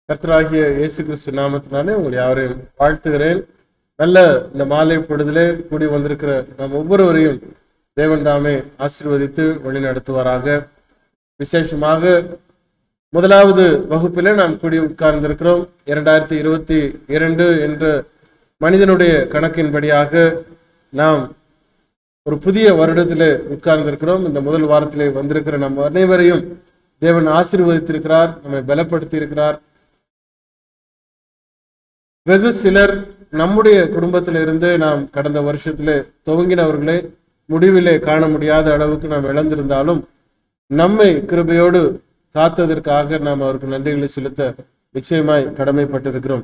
கர்த்தராகிய இயேசு கிறிஸ்து நாமத்தினாலே உங்களை யாவரையும் வாழ்த்துகிறேன் நல்ல இந்த மாலை பொழுதிலே கூடி வந்திருக்கிற நாம் ஒவ்வொருவரையும் தேவன் தாமே ஆசீர்வதித்து வழி நடத்துவாராக விசேஷமாக முதலாவது வகுப்பிலே நாம் கூடி உட்கார்ந்திருக்கிறோம் இரண்டாயிரத்தி இருபத்தி இரண்டு என்ற மனிதனுடைய கணக்கின்படியாக நாம் ஒரு புதிய வருடத்திலே உட்கார்ந்திருக்கிறோம் இந்த முதல் வாரத்திலே வந்திருக்கிற நம் அனைவரையும் தேவன் ஆசீர்வதித்திருக்கிறார் நம்மை பலப்படுத்தி இருக்கிறார் வெகு சிலர் நம்முடைய குடும்பத்தில இருந்து நாம் கடந்த வருஷத்திலே துவங்கினவர்களை முடிவிலே காண முடியாத அளவுக்கு நாம் இழந்திருந்தாலும் நம்மை கிருபையோடு காத்ததற்காக நாம் அவருக்கு நன்றிகளை செலுத்த நிச்சயமாய் கடமைப்பட்டிருக்கிறோம்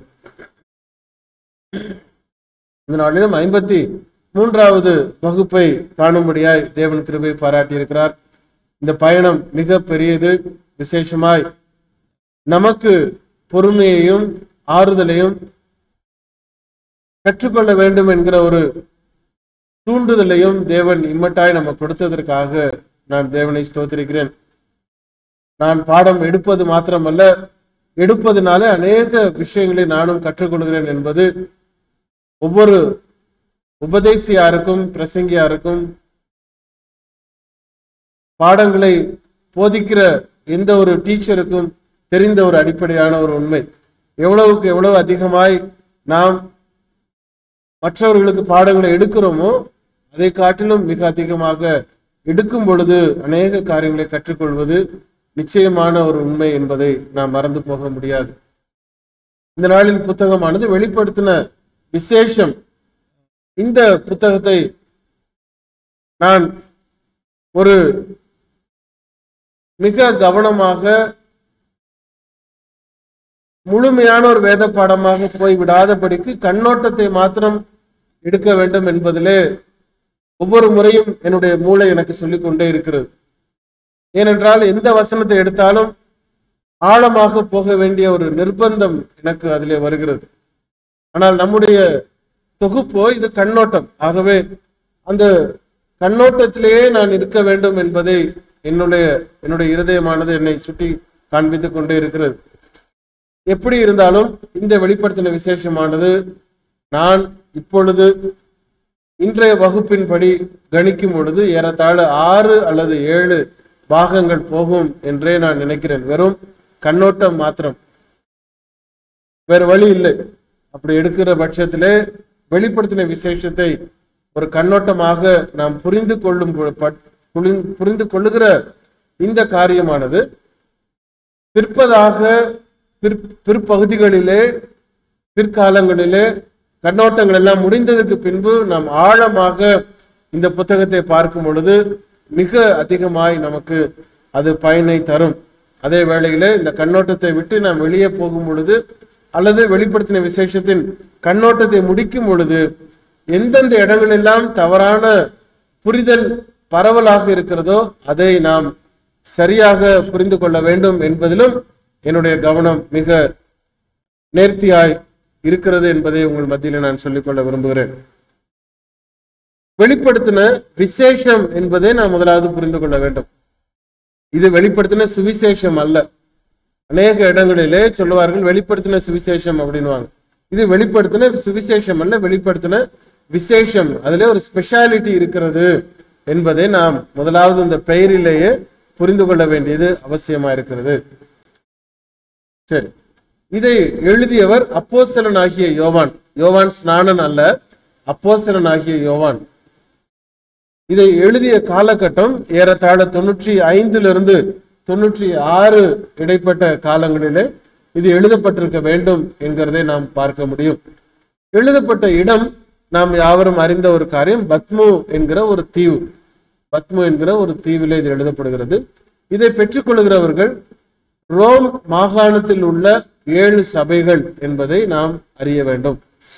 இந்த நாளிலும் ஐம்பத்தி மூன்றாவது வகுப்பை காணும்படியாய் தேவன் கிருபை பாராட்டியிருக்கிறார் இந்த பயணம் மிக பெரியது விசேஷமாய் நமக்கு பொறுமையையும் ஆறுதலையும் கற்றுக்கொள்ள வேண்டும் என்கிற ஒரு தூண்டுதலையும் தேவன் இம்மட்டாய் நம்ம கொடுத்ததற்காக நான் தேவனை ஸ்தோத்திரிக்கிறேன் நான் பாடம் எடுப்பது மாத்திரமல்ல எடுப்பதனால அநேக விஷயங்களை நானும் கற்றுக்கொள்கிறேன் என்பது ஒவ்வொரு உபதேசியாருக்கும் பிரசங்கியாருக்கும் பாடங்களை போதிக்கிற எந்த ஒரு டீச்சருக்கும் தெரிந்த ஒரு அடிப்படையான ஒரு உண்மை எவ்வளவுக்கு எவ்வளவு அதிகமாய் நாம் மற்றவர்களுக்கு பாடங்களை எடுக்கிறோமோ அதை காட்டிலும் மிக அதிகமாக எடுக்கும் பொழுது அநேக காரியங்களை கற்றுக்கொள்வது நிச்சயமான ஒரு உண்மை என்பதை நாம் மறந்து போக முடியாது இந்த நாளின் புத்தகமானது வெளிப்படுத்தின விசேஷம் இந்த புத்தகத்தை நான் ஒரு மிக கவனமாக முழுமையான ஒரு வேத பாடமாக போய் விடாதபடிக்கு கண்ணோட்டத்தை மாத்திரம் எடுக்க வேண்டும் என்பதிலே ஒவ்வொரு முறையும் என்னுடைய மூளை எனக்கு சொல்லிக் கொண்டே இருக்கிறது ஏனென்றால் எந்த வசனத்தை எடுத்தாலும் ஆழமாக போக வேண்டிய ஒரு நிர்பந்தம் எனக்கு அதிலே வருகிறது ஆனால் நம்முடைய தொகுப்போ இது கண்ணோட்டம் ஆகவே அந்த கண்ணோட்டத்திலேயே நான் இருக்க வேண்டும் என்பதை என்னுடைய என்னுடைய இருதயமானது என்னை சுட்டி காண்பித்துக் கொண்டே இருக்கிறது எப்படி இருந்தாலும் இந்த வெளிப்படுத்தின விசேஷமானது நான் இப்பொழுது இன்றைய வகுப்பின்படி கணிக்கும் பொழுது ஏறத்தாழ ஆறு அல்லது ஏழு பாகங்கள் போகும் என்றே நான் நினைக்கிறேன் வெறும் கண்ணோட்டம் மாத்திரம் வேறு வழி இல்லை அப்படி எடுக்கிற பட்சத்திலே வெளிப்படுத்தின விசேஷத்தை ஒரு கண்ணோட்டமாக நாம் புரிந்து கொள்ளும் புரிந்து கொள்ளுகிற இந்த காரியமானது பிற்பதாக பிற் பிற்பகுதிகளிலே பிற்காலங்களிலே கண்ணோட்டங்கள் எல்லாம் முடிந்ததுக்கு பின்பு நாம் ஆழமாக இந்த புத்தகத்தை பார்க்கும் பொழுது மிக அதிகமாய் நமக்கு அது பயனை தரும் அதே வேளையிலே இந்த கண்ணோட்டத்தை விட்டு நாம் வெளியே போகும் பொழுது அல்லது வெளிப்படுத்தின விசேஷத்தின் கண்ணோட்டத்தை முடிக்கும் பொழுது எந்தெந்த இடங்களெல்லாம் தவறான புரிதல் பரவலாக இருக்கிறதோ அதை நாம் சரியாக புரிந்து கொள்ள வேண்டும் என்பதிலும் என்னுடைய கவனம் மிக நேர்த்தியாய் இருக்கிறது என்பதை உங்கள் மத்தியில் நான் சொல்லிக்கொள்ள விரும்புகிறேன் வெளிப்படுத்தின விசேஷம் என்பதை நாம் முதலாவது புரிந்து கொள்ள வேண்டும் இது வெளிப்படுத்தின சுவிசேஷம் அல்ல அநேக இடங்களிலே சொல்லுவார்கள் வெளிப்படுத்தின சுவிசேஷம் அப்படின்வாங்க இது வெளிப்படுத்தின சுவிசேஷம் அல்ல வெளிப்படுத்தின விசேஷம் அதுல ஒரு ஸ்பெஷாலிட்டி இருக்கிறது என்பதை நாம் முதலாவது இந்த பெயரிலேயே புரிந்து கொள்ள வேண்டியது அவசியமா இருக்கிறது சரி இதை எழுதியவர் அப்போசலன் ஆகிய யோவான் யோவான் ஸ்நானன் அல்ல அப்போசலன் ஆகிய யோவான் இதை எழுதிய காலகட்டம் ஏறத்தாழ தொண்ணூற்றி ஐந்திலிருந்து தொண்ணூற்றி ஆறு இடைப்பட்ட காலங்களிலே இது எழுதப்பட்டிருக்க வேண்டும் என்கிறதை நாம் பார்க்க முடியும் எழுதப்பட்ட இடம் நாம் யாவரும் அறிந்த ஒரு காரியம் பத்மு என்கிற ஒரு தீவு பத்மு என்கிற ஒரு தீவிலே இது எழுதப்படுகிறது இதை பெற்றுக்கொள்கிறவர்கள் ரோம் மாகாணத்தில் உள்ள ஏழு சபைகள் என்பதை நாம் அறிய வேண்டும்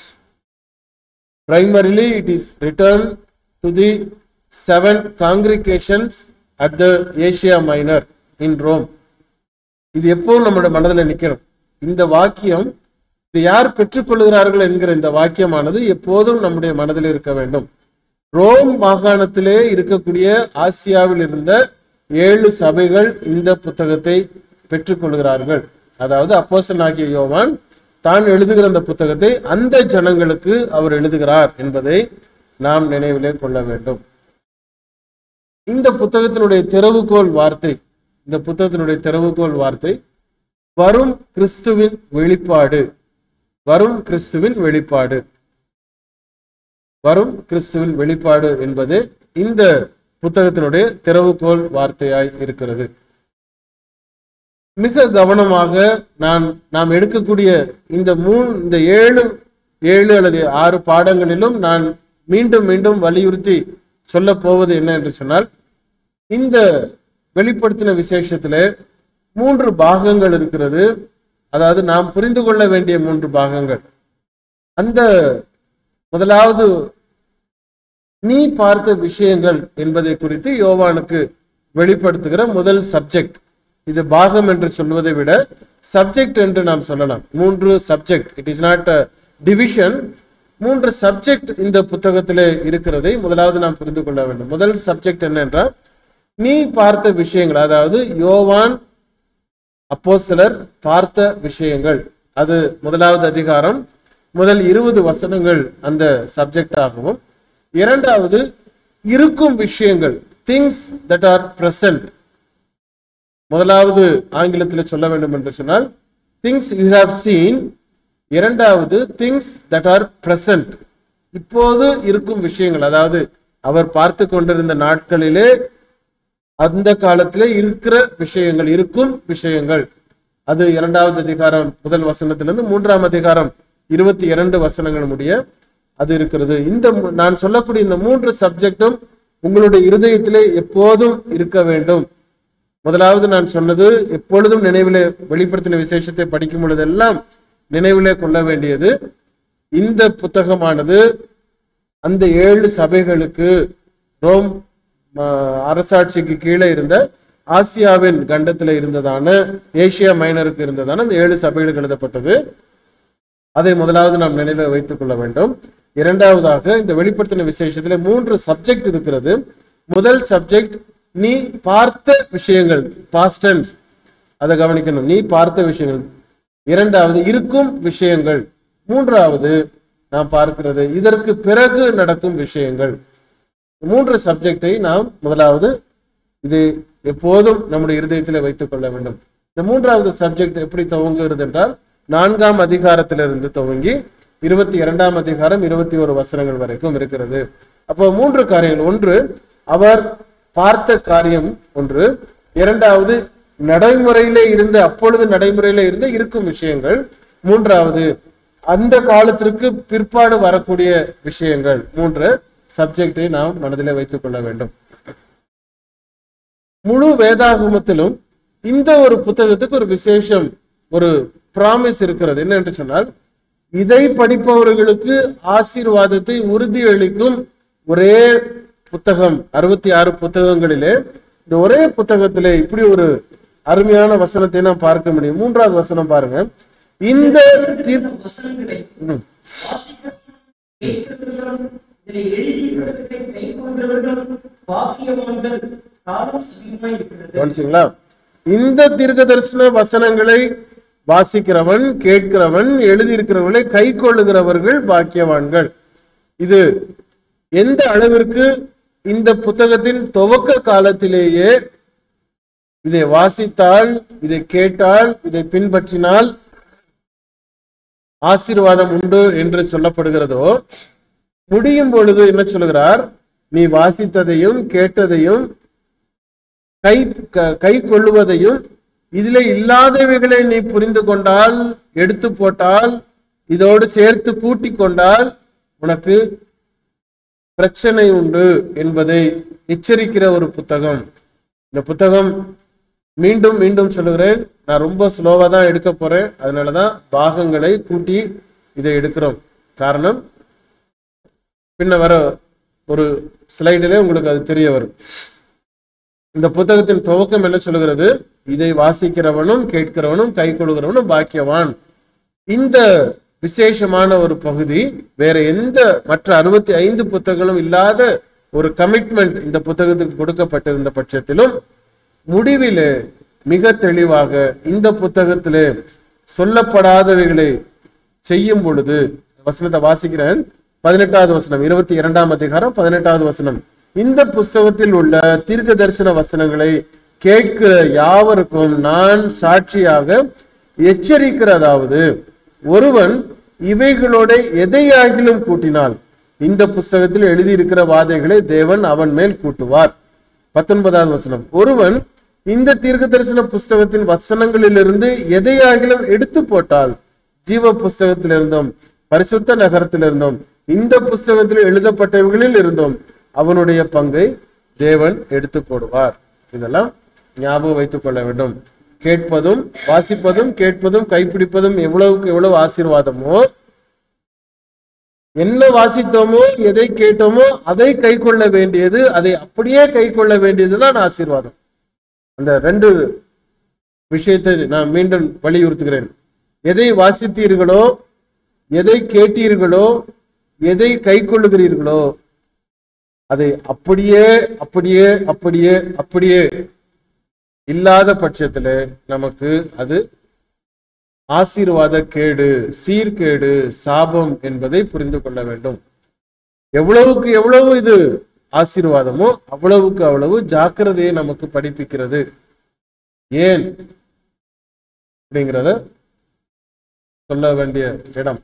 primarily it is written to the seven congregations at the Asia Minor in Rome இது எப்பவும் நம்மளோட மனதில் நிற்கணும் இந்த வாக்கியம் இது யார் பெற்றுக்கொள்கிறார்கள் என்கிற இந்த வாக்கியமானது எப்போதும் நம்முடைய மனதில் இருக்க வேண்டும் ரோம் மாகாணத்திலே இருக்கக்கூடிய ஆசியாவில் இருந்த ஏழு சபைகள் இந்த புத்தகத்தை பெற்றுக்கொள்கிறார்கள் அதாவது அப்போஸ்தலனாகிய யோவான் தான் எழுதுகிற அந்த புத்தகத்தை அந்த ஜனங்களுக்கு அவர் எழுதுகிறார் என்பதை நாம் நினைவிலே கொள்ள வேண்டும் இந்த புத்தகத்தினுடைய திறவுகோல் வார்த்தை இந்த புத்தகத்தினுடைய திறவுகோல் வார்த்தை வரும் கிறிஸ்துவின் வெளிப்பாடு வரும் கிறிஸ்துவின் வெளிப்பாடு வரும் கிறிஸ்துவின் வெளிப்பாடு என்பது இந்த புத்தகத்தினுடைய திறவுகோல் வார்த்தையாய் இருக்கிறது மிக கவனமாக நான் நாம் எடுக்கக்கூடிய இந்த மூணு இந்த ஏழு ஏழு அல்லது ஆறு பாடங்களிலும் நான் மீண்டும் மீண்டும் வலியுறுத்தி சொல்ல போவது என்ன என்று சொன்னால் இந்த வெளிப்படுத்தின விசேஷத்திலே மூன்று பாகங்கள் இருக்கிறது அதாவது நாம் புரிந்து கொள்ள வேண்டிய மூன்று பாகங்கள் அந்த முதலாவது நீ பார்த்த விஷயங்கள் என்பதை குறித்து யோவானுக்கு வெளிப்படுத்துகிற முதல் சப்ஜெக்ட் இது பாகம் என்று சொல்வதை விட சப்ஜெக்ட் என்று நாம் சொல்லலாம் மூன்று subject it is not division மூன்று சப்ஜெக்ட் இந்த புத்தகத்திலே இருக்கிறதை முதலாவது நாம் புரிந்து கொள்ள வேண்டும் முதல் சப்ஜெக்ட் என்னென்றால் நீ பார்த்த விஷயங்கள் அதாவது யோவான் அப்போஸ்தலர் பார்த்த விஷயங்கள் அது முதலாவது அதிகாரம் முதல் இருபது வசனங்கள் அந்த சப்ஜெக்ட் ஆகவும் இரண்டாவது இருக்கும் விஷயங்கள் திங்ஸ் தட் ஆர் பிரசன்ட் முதலாவது ஆங்கிலத்தில் சொல்ல வேண்டும் என்று சொன்னால் திங்ஸ் யூ ஹாவ் சீன் இரண்டாவது திங்ஸ் தட் ஆர் பிரசன்ட் இப்போது இருக்கும் விஷயங்கள் அதாவது அவர் பார்த்து கொண்டிருந்த நாட்களிலே அந்த காலத்திலே இருக்கிற விஷயங்கள் இருக்கும் விஷயங்கள் அது இரண்டாவது அதிகாரம் முதல் வசனத்திலிருந்து மூன்றாம் அதிகாரம் இருபத்தி இரண்டு வசனங்கள் முடிய அது இருக்கிறது இந்த மூ- நான் சொல்லக்கூடிய இந்த மூன்று சப்ஜெக்டும் உங்களுடைய இருதயத்திலே எப்போதும் இருக்க வேண்டும் முதலாவது நான் சொன்னது எப்பொழுதும் நினைவிலே வெளிப்படுத்தின விசேஷத்தை படிக்கும் பொழுதெல்லாம் நினைவிலே கொள்ள வேண்டியது இந்த புத்தகமானது அந்த ஏழு சபைகளுக்கு ரோம் ஆஹ், அரசாட்சிக்கு கீழே இருந்த ஆசியாவின் கண்டத்தில் இருந்ததான ஏசியா மைனருக்கு இருந்ததான அந்த ஏழு சபைகளுக்கு எழுதப்பட்டது அதை முதலாவது நாம் நினைவில் வைத்துக் கொள்ள வேண்டும் இரண்டாவதாக இந்த வெளிப்படுத்தின விசேஷத்துல மூன்று சப்ஜெக்ட் இருக்கிறது முதல் சப்ஜெக்ட் நீ பார்த்த விஷயங்கள் பாஸ்டன்ஸ் அதை கவனிக்கணும் நீ பார்த்த விஷயங்கள் இரண்டாவது இருக்கும் விஷயங்கள் மூன்றாவது நாம் பார்க்கிறது இதற்கு பிறகு நடக்கும் விஷயங்கள் மூன்று சப்ஜெக்டை நாம் முதலாவது இது எப்போதும் நம்முடைய இருதயத்தில் வைத்துக் கொள்ள வேண்டும் இந்த மூன்றாவது சப்ஜெக்ட் எப்படி துவங்குகிறது என்றால் நான்காம் அதிகாரத்திலிருந்து துவங்கி இருபத்தி இரண்டாம் அதிகாரம் இருபத்தி ஒரு வசனங்கள் வரைக்கும் இருக்கிறது அப்போ மூன்று காரியங்கள் ஒன்று அவர் பார்த்த காரியம் ஒன்று இரண்டாவது நடைமுறையிலே இருந்த அப்பொழுது நடைமுறையிலே இருந்த இருக்கும் விஷயங்கள் மூன்றாவது அந்த காலத்திற்கு பிற்பாடு வரக்கூடிய விஷயங்கள் மூன்று சப்ஜெக்டை நாம் மனதிலே வைத்துக் கொள்ள வேண்டும் முழு வேதாகமத்திலும் இந்த ஒரு புத்தகத்துக்கு ஒரு விசேஷம் ஒரு பிராமிஸ் இருக்கிறது என்ன என்று சொன்னால் இதை படிப்பவர்களுக்கு ஆசீர்வாதத்தை உறுதியளிக்கும் ஒரே புத்தகம் அறுபத்தி ஆறு புத்தகங்களிலே இந்த ஒரே புத்தகத்திலே இப்படி ஒரு அருமையான வசனத்தை நாம் பார்க்க முடியும் மூன்றாவது வசனம் பாருங்க இந்த தீர்ப்பு வசனங்களை ம். வாசிக்கிறவர்களும் கேட்கிறவர்களும் இதை எழுதியிருக்கிறவர்களை கைக்கொண்டவர்களும் பாக்கியவான்கள் காலம் சமீபமாய் இருக்கிறது கவனிச்சிங்களா இந்த தீர்க்க தரிசன வசனங்களை வாசிக்கிறவன் கேட்கிறவன் எழுதியிருக்கிறவர்களை கை கொள்ளுகிறவர்கள் பாக்கியவான்கள் இது எந்த அளவிற்கு இந்த புத்தகத்தின் துவக்க காலத்திலேயே இதை வாசித்தால் இதை கேட்டால் இதை பின்பற்றினால் ஆசீர்வாதம் உண்டு என்று சொல்லப்படுகிறதோ முடியும் பொழுது என்ன சொல்கிறார் நீ வாசித்ததையும் கேட்டதையும் கை க- கை கொள்ளுவதையும் இதிலே இல்லாதவைகளை நீ புரிந்து கொண்டால் எடுத்து போட்டால் இதோடு சேர்த்து கூட்டி கொண்டால் உனக்கு பிரச்சனை உண்டு என்பதை எச்சரிக்கிற ஒரு புத்தகம் இந்த புத்தகம் மீண்டும் மீண்டும் சொல்லுகிறேன் நான் ரொம்ப ஸ்லோவா தான் எடுக்க போறேன் அதனாலதான் பாகங்களை கூட்டி இதை எடுக்கிறோம் காரணம் பின்ன வர ஒரு ஸ்லைடிலே உங்களுக்கு அது தெரிய வரும் இந்த புத்தகத்தின் துவக்கம் என்ன சொல்லுகிறது இதை வாசிக்கிறவனும் கேட்கிறவனும் கை கொள்கிறவனும் பாக்கியவான் இந்த விசேஷமான ஒரு பகுதி வேற எந்த மற்ற அறுபத்தி ஐந்து புத்தகங்களும் இல்லாத ஒரு கமிட்மெண்ட் இந்த புத்தகத்துக்கு கொடுக்கப்பட்டிருந்த பட்சத்திலும் முடிவிலே மிக தெளிவாக இந்த புத்தகத்திலே சொல்லப்படாதவைகளை செய்யும் பொழுது வசனத்தை வாசிக்கிறேன் பதினெட்டாவது வசனம் இருபத்தி இரண்டாம் அதிகாரம் பதினெட்டாவது வசனம் இந்த புஸ்தகத்தில் உள்ள தீர்க்க தரிசன வசனங்களை கேட்கிற யாவருக்கும் நான் சாட்சியாக எச்சரிக்கிறதாவது ஒருவன் இவைகளோட எதையாகிலும் கூட்டினால் இந்த புஸ்தகத்தில் எழுதியிருக்கிற வாதைகளை தேவன் அவன் மேல் கூட்டுவார் பத்தொன்பதாவது வசனம் ஒருவன் இந்த தீர்க்க தரிசன புஸ்தகத்தின் வசனங்களிலிருந்து எதையாகிலும் எடுத்து போட்டால் ஜீவ புஸ்தகத்திலிருந்தும் பரிசுத்த நகரத்திலிருந்தும் இந்த புஸ்தகத்தில் எழுதப்பட்டவைகளில் இருந்தும் அவனுடைய பங்கை தேவன் எடுத்து போடுவார் இதெல்லாம் ஞாபகம் வைத்துக் கொள்ள வேண்டும் கேட்பதும் வாசிப்பதும் கேட்பதும் கைப்பிடிப்பதும் எவ்வளவுக்கு எவ்வளவு ஆசீர்வாதமோ என்ன வாசித்தோமோ எதை கேட்டோமோ அதை கை கொள்ள வேண்டியது அதை அப்படியே கை கொள்ள வேண்டியதுதான் ஆசீர்வாதம் அந்த ரெண்டு விஷயத்தை நான் மீண்டும் வலியுறுத்துகிறேன் எதை வாசித்தீர்களோ எதை கேட்டீர்களோ எதை கை கொள்ளுகிறீர்களோ அதை அப்படியே அப்படியே அப்படியே அப்படியே இல்லாத பட்சத்துல நமக்கு அது ஆசீர்வாத கேடு சீர்கேடு சாபம் என்பதை புரிந்து கொள்ள வேண்டும் எவ்வளவுக்கு எவ்வளவு இது ஆசீர்வாதமோ அவ்வளவுக்கு அவ்வளவு ஜாக்கிரதையை நமக்கு படிப்பிக்கிறது ஏன் அப்படிங்கிறத சொல்ல வேண்டிய இடம்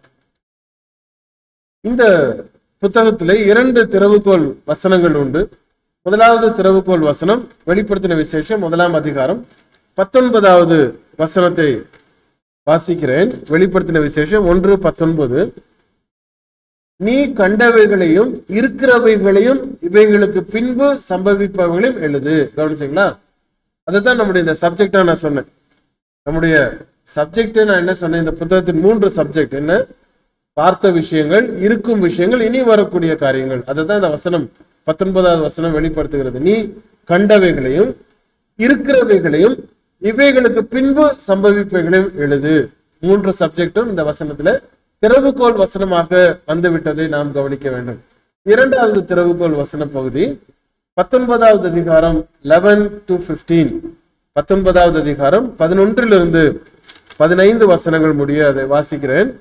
இந்த புத்தகத்திலே இரண்டு திறவுகோல் வசனங்கள் உண்டு முதலாவது திறவுகோல் வசனம் வெளிப்படுத்தின விசேஷம் முதலாம் அதிகாரம் பத்தொன்பதாவது வசனத்தை வாசிக்கிறேன் வெளிப்படுத்தின விசேஷம் ஒன்று பத்தொன்பது நீ கண்டவைகளையும் இருக்கிறவைகளையும் இவைகளுக்கு பின்பு சம்பவிப்பவைகளையும் எழுது கவனிச்சிங்களா அதுதான் நம்முடைய இந்த சப்ஜெக்டா நான் சொன்னேன் நம்முடைய சப்ஜெக்ட் நான் என்ன சொன்னேன் இந்த புத்தகத்தின் மூன்று சப்ஜெக்ட் என்ன பார்த்த விஷயங்கள் இருக்கும் விஷயங்கள் இனி வரக்கூடிய காரியங்கள் அதை தான் இந்த வசனம் பத்தொன்பதாவது வசனம் வெளிப்படுத்துகிறது நீ கண்டவைகளையும் இருக்கிறவைகளையும் இவைகளுக்கு பின்பு சம்பவிப்பவைகளையும் எழுது மூன்று சப்ஜெக்டும் இந்த வசனத்துல திறவுகோல் வசனமாக வந்துவிட்டதை நாம் கவனிக்க வேண்டும் இரண்டாவது திறவுகோல் வசன பகுதி பத்தொன்பதாவது அதிகாரம் லெவன் டு பிப்டீன் பத்தொன்பதாவது அதிகாரம் பதினொன்றிலிருந்து பதினைந்து வசனங்கள் முடிய அதை வாசிக்கிறேன்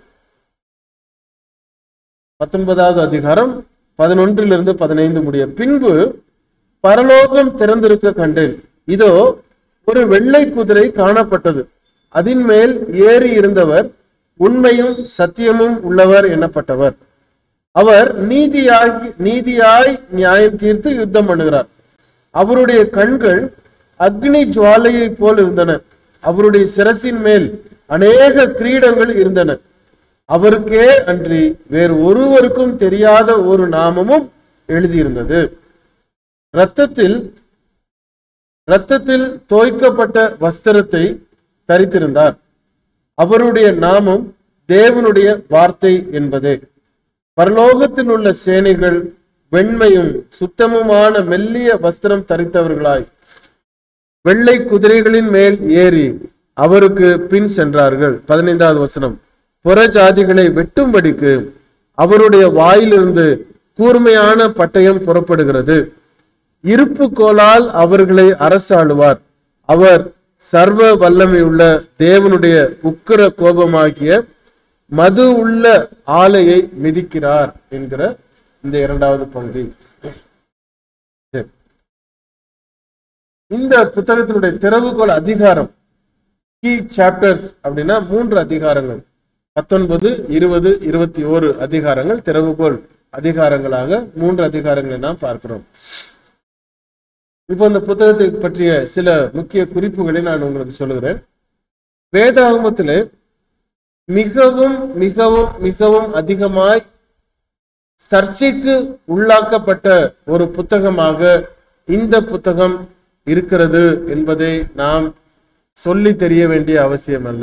பத்தொன்பதாவது அதிகாரம் பதினொன்றிலிருந்து பதினைந்து முடிய பின்பு பரலோகம் திறந்திருக்க கண்டேன் இதோ ஒரு வெள்ளை குதிரை காணப்பட்டது அதின் மேல் ஏறி இருந்தவர் உண்மையும் சத்தியமும் உள்ளவர் எண்ணப்பட்டவர் அவர் நீதியாகி நீதியாய் நியாயம் தீர்த்து யுத்தம் பண்ணுகிறார் அவருடைய கண்கள் அக்னி ஜுவாலையைப் போல் இருந்தன அவருடைய சிரசின் மேல் அநேக கிரீடங்கள் இருந்தன அவருக்கே அன்றி வேறு ஒருவருக்கும் தெரியாத ஒரு நாமமும் எழுதியிருந்தது இரத்தத்தில் இரத்தத்தில் தோய்க்கப்பட்ட வஸ்திரத்தை தரித்திருந்தார் அவருடைய நாமம் தேவனுடைய வார்த்தை என்பதே பரலோகத்தில் உள்ள சேனைகள் வெண்மையும் சுத்தமுமான மெல்லிய வஸ்திரம் தரித்தவர்களாய் வெள்ளை குதிரைகளின் மேல் ஏறி அவருக்கு பின் சென்றார்கள் பதினைந்தாவது வசனம் புற ஜாதிகளை வெட்டும்படிக்கு அவருடைய வாயிலிருந்து கூர்மையான பட்டயம் புறப்படுகிறது இருப்பு கோலால் அவர்களை அரசாளுவார் அவர் சர்வ வல்லமையுள்ள தேவனுடைய உக்கிர கோபமாகிய மது உள்ள ஆலையை மிதிக்கிறார் என்கிற இந்த இரண்டாவது பகுதி சரி. இந்த புத்தகத்தினுடைய திறவுகோல் அதிகாரம் கீ சாப்டர்ஸ் அப்படின்னா மூன்று அதிகாரங்கள் பத்தொன்பது இருபது இருபத்தி ஓரு அதிகாரங்கள் திறவுகோல் அதிகாரங்களாக மூன்று அதிகாரங்களை நாம் பார்க்கிறோம் இப்போ இந்த புத்தகத்தை பற்றிய சில முக்கிய குறிப்புகளை நான் உங்களுக்கு சொல்லுகிறேன் வேதாகமத்திலே மிகவும் மிகவும் மிகவும் அதிகமாய் சர்ச்சைக்கு உள்ளாக்கப்பட்ட ஒரு புத்தகமாக இந்த புத்தகம் இருக்கிறது என்பதை நாம் சொல்லி தெரிய வேண்டிய அவசியம் அல்ல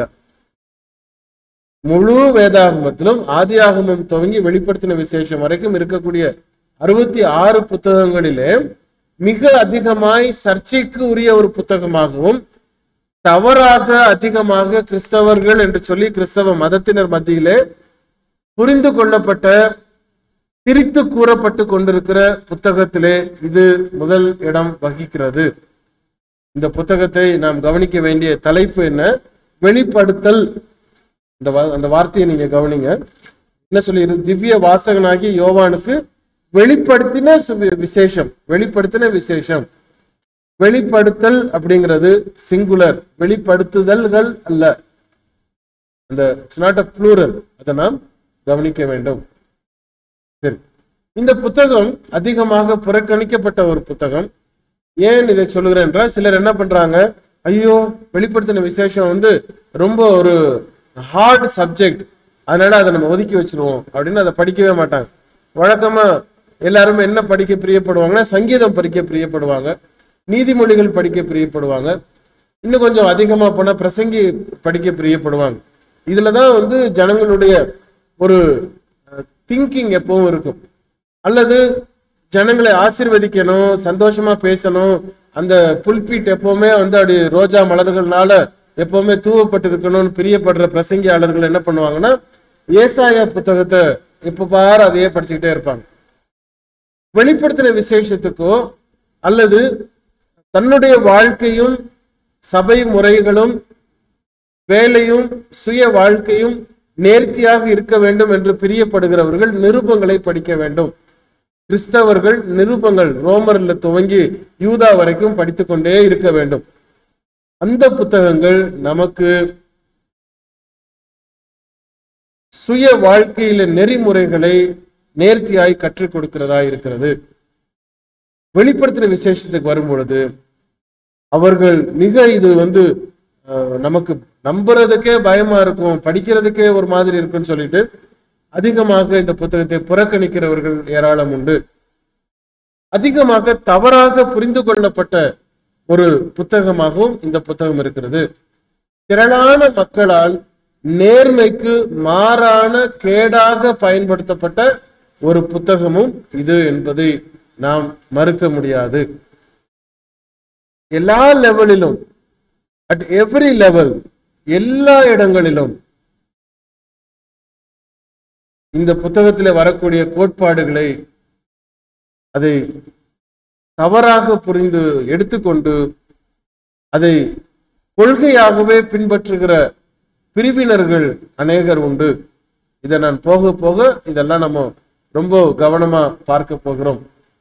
முழு வேதாகமத்திலும் ஆதியாகமம் துவங்கி வெளிப்படுத்தின விசேஷம் வரைக்கும் இருக்கக்கூடிய அறுபத்தி ஆறு புத்தகங்களிலே மிக அதிகமாய் சர்ச்சைக்கு உரிய ஒரு புத்தகமாகவும் தவறாக அதிகமாக கிறிஸ்தவர்கள் என்று சொல்லி கிறிஸ்தவ மதத்தினர் மத்தியிலே புரிந்து கொள்ளப்பட்ட பிரித்து கூறப்பட்டு கொண்டிருக்கிற புத்தகத்திலே இது முதல் இடம் வகிக்கிறது இந்த புத்தகத்தை நாம் கவனிக்க வேண்டிய தலைப்பு என்ன வெளிப்படுத்தல் இந்த வா- அந்த வார்த்தையை நீங்க கவனிங்க என்ன சொல்லி திவ்ய வாசகனாகி யோவானுக்கு வெளிப்படுத்தின சுவி- விசேஷம் வெளிப்படுத்தின விசேஷம் வெளிப்படுத்தல் அப்படிங்கிறது சிங்குலர் வெளிப்படுத்துதல்கள் அல்ல அந்த இட்ஸ் நாட் அ ப்ளூரல் அதை நாம் கவனிக்க வேண்டும் சரி இந்த புத்தகம் அதிகமாக புறக்கணிக்கப்பட்ட ஒரு புத்தகம் ஏன் இதை சொல்லுகிறேன் என்றால் சிலர் என்ன பண்றாங்க ஐயோ வெளிப்படுத்தின விசேஷம் வந்து ரொம்ப ஒரு ஹார்ட் சப்ஜெக்ட் அதனால அதை நம்ம ஒதுக்கி வச்சிருவோம் அப்படின்னு அதை படிக்கவே மாட்டாங்க வழக்கமா எல்லாருமே என்ன படிக்க பிரியப்படுவாங்கன்னா சங்கீதம் படிக்க பிரியப்படுவாங்க நீதிமொழிகள் படிக்க பிரியப்படுவாங்க இன்னும் கொஞ்சம் அதிகமா போனா பிரசங்கி படிக்க பிரியப்படுவாங்க இதுலதான் வந்து ஜனங்களுடைய ஒரு திங்கிங் எப்பவும் இருக்கும் அல்லது ஜனங்களை ஆசீர்வதிக்கணும் சந்தோஷமா பேசணும் அந்த புல்பீட் எப்பவுமே வந்து அப்படி ரோஜா மலர்கள்னால எப்பவுமே தூவப்பட்டு இருக்கணும்னு பிரியப்படுற பிரசங்கியாளர்கள் என்ன பண்ணுவாங்கன்னா ஏசாயா புத்தகத்தை எப்ப பாரு அதையே படிச்சுக்கிட்டே இருப்பாங்க வெளிப்படுத்தின விசேஷத்துக்கோ அல்லது தன்னுடைய வாழ்க்கையும் சபை முறைகளும் வேலையும் சுய வாழ்க்கையும் நேர்த்தியாக இருக்க வேண்டும் என்று பிரியப்படுகிறவர்கள் நிருபங்களை படிக்க வேண்டும் கிறிஸ்தவர்கள் நிருபங்கள் ரோமர்ல துவங்கி யூதா வரைக்கும் படித்துக் கொண்டே இருக்க வேண்டும் அந்த புத்தகங்கள் நமக்கு சுய வாழ்க்கையில நெறிமுறைகளை நேர்த்தியாய் கற்றுக் கொடுக்கிறதா இருக்கிறது வெளிப்படுத்தின விசேஷத்துக்கு வரும் பொழுது அவர்கள் மிக இது வந்து அஹ், நமக்கு நம்புறதுக்கே பயமா இருக்கும் படிக்கிறதுக்கே ஒரு மாதிரி இருக்குன்னு சொல்லிட்டு அதிகமாக இந்த புத்தகத்தை புறக்கணிக்கிறவர்கள் ஏராளம் உண்டு அதிகமாக தவறாக புரிந்து கொள்ளப்பட்ட ஒரு புத்தகமாகவும் இந்த புத்தகம் இருக்கிறது திரளான மக்களால் நேர்மைக்கு மாறான கேடாக பயன்படுத்தப்பட்ட ஒரு புத்தகமும் இது என்பதை நாம் மறுக்க முடியாது எல்லா லெவலிலும் அட் எவ்ரி லெவல் எல்லா இடங்களிலும் இந்த புத்தகத்திலே வரக்கூடிய கோட்பாடுகளை அதை தவறாக புரிந்து எடுத்துக்கொண்டு அதை கொள்கையாகவே பின்பற்றுகிற பிரிவினர்கள் அநேகர் உண்டு இதை நான் போக போக இதெல்லாம் நம்ம ரொம்ப கவனமா பார்க்க போகிறோம்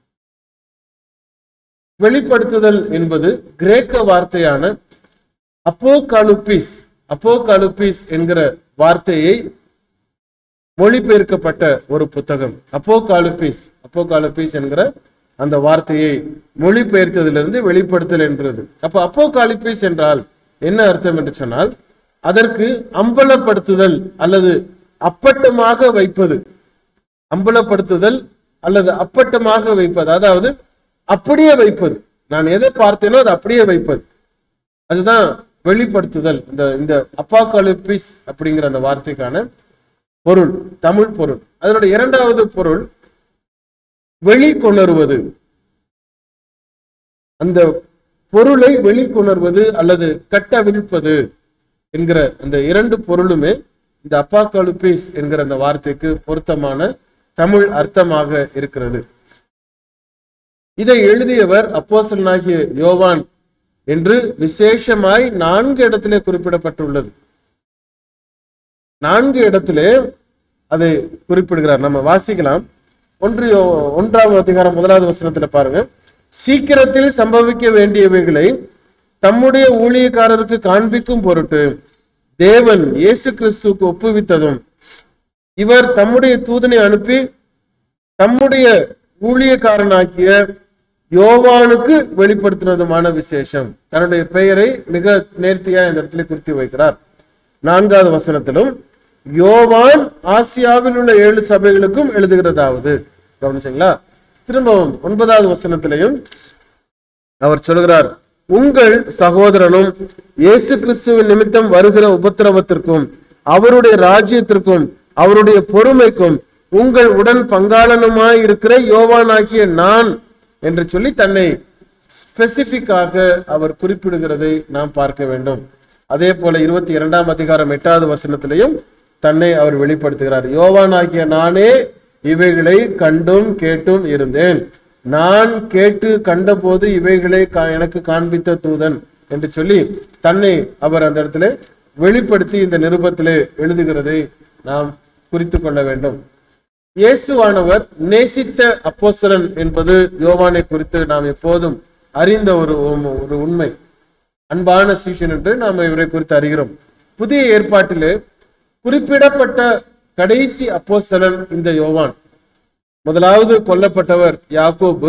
வெளிப்படுத்துதல் என்பது கிரேக்க வார்த்தையான அப்போகாலுப்பிஸ் அப்போகாலுப்பிஸ் என்கிற வார்த்தையை மொழிபெயர்க்கப்பட்ட ஒரு புத்தகம் அப்போகாலுப்பிஸ் அப்போகாலுப்பிஸ் என்கிற அந்த வார்த்தையை மொழிபெயர்த்ததிலிருந்து வெளிப்படுத்தல் என்றது அப்ப அப்போகாலிப்பிஸ் என்றால் என்ன அர்த்தம் என்று சொன்னால் அதற்கு அம்பலப்படுத்துதல் அல்லது அப்பட்டமாக வைப்பது அம்பலப்படுத்துதல் அல்லது அப்பட்டமாக வைப்பது அதாவது அப்படியே வைப்பது நான் எதை பார்த்தேனோ அதை அப்படியே வைப்பது அதுதான் வெளிப்படுத்துதல் இந்த இந்த அப்பாகாலிப்பிஸ் அப்படிங்கிற அந்த வார்த்தைக்கான பொருள் தமிழ் பொருள் அதனுடைய இரண்டாவது பொருள் வெளிக்கொணர்வது அந்த பொருளை வெளிக்கொணர்வது அல்லது கட்டவிழ்ப்பது என்கிற அந்த இரண்டு பொருளுமே இந்த அப்பாக்காலுபீஸ் என்கிற அந்த வார்த்தைக்கு பொருத்தமான தமிழ் அர்த்தமாக இருக்கிறது இதை எழுதியவர் அப்போஸ்தலனாகிய யோவான் என்று விசேஷமாய் நான்கு இடத்திலே குறிப்பிடப்பட்டுள்ளது நான்கு இடத்திலே அதை குறிப்பிடுகிறார் நம்ம வாசிக்கலாம் ஒன்று யோ- ஒன்றாம் அதிகாரம் முதலாவது வசனத்துல பாருங்க சீக்கிரத்தில் சம்பவிக்க வேண்டியவைகளை தம்முடைய ஊழியக்காரருக்கு காண்பிக்கும் பொருட்டு தேவன் இயேசு கிறிஸ்துவுக்கு ஒப்புவித்ததும் இவர் தம்முடைய தூதனை அனுப்பி தம்முடைய ஊழியக்காரனாகிய யோவானுக்கு வெளிப்படுத்தினதுமான விசேஷம் தன்னுடைய பெயரை மிக நேர்த்தியா இந்த இடத்துல குறித்து வைக்கிறார் நான்காவது வசனத்திலும் யோவான் ஆசியாவில் உள்ள ஏழு சபைகளுக்கும் எழுதுகிறதாவது கவனிச்சீங்களா திரும்பவும் ஒன்பதாவது வசனத்திலையும் அவர் சொல்கிறார் உங்கள் சகோதரனும் இயேசு கிறிஸ்துவின் நிமித்தம் வருகிற உபத்திரவத்திற்கும் அவருடைய ராஜ்யத்திற்கும் அவருடைய பொறுமைக்கும் உங்கள் உடன் பங்காளனுமாய் இருக்கிற யோவானாகிய நான் என்று சொல்லி தன்னை ஸ்பெசிபிக்காக அவர் குறிப்பிடுகிறதை நாம் பார்க்க வேண்டும் அதே போல இருபத்தி இரண்டாம் அதிகாரம் எட்டாவது வசனத்திலையும் தன்னை அவர் வெளிப்படுத்துகிறார் யோவானாகிய நானே இவைகளை கண்டும் கேட்டும் இருந்தேன் நான் கேட்டு கண்டபோது இவைகளை கா- எனக்கு காண்பித்த தூதன் என்று சொல்லி தன்னை அவர் அந்த இடத்துல வெளிப்படுத்தி இந்த நிருபத்திலே எழுதுகிறதை நாம் குறித்து கொள்ள வேண்டும் இயேசுவானவர் நேசித்த அப்போஸ்தலன் என்பது யோவானை குறித்து நாம் எப்போதும் அறிந்த ஒரு உம்- ஒரு உண்மை அன்பான சீஷன் என்று நாம் இவரை குறித்து அறிகிறோம் புதிய ஏற்பாட்டிலே குறிப்பிடப்பட்ட கடைசி அப்போஸ்தலன் இந்த யோவான் முதலாவது கொல்லப்பட்டவர் யாக்கோபு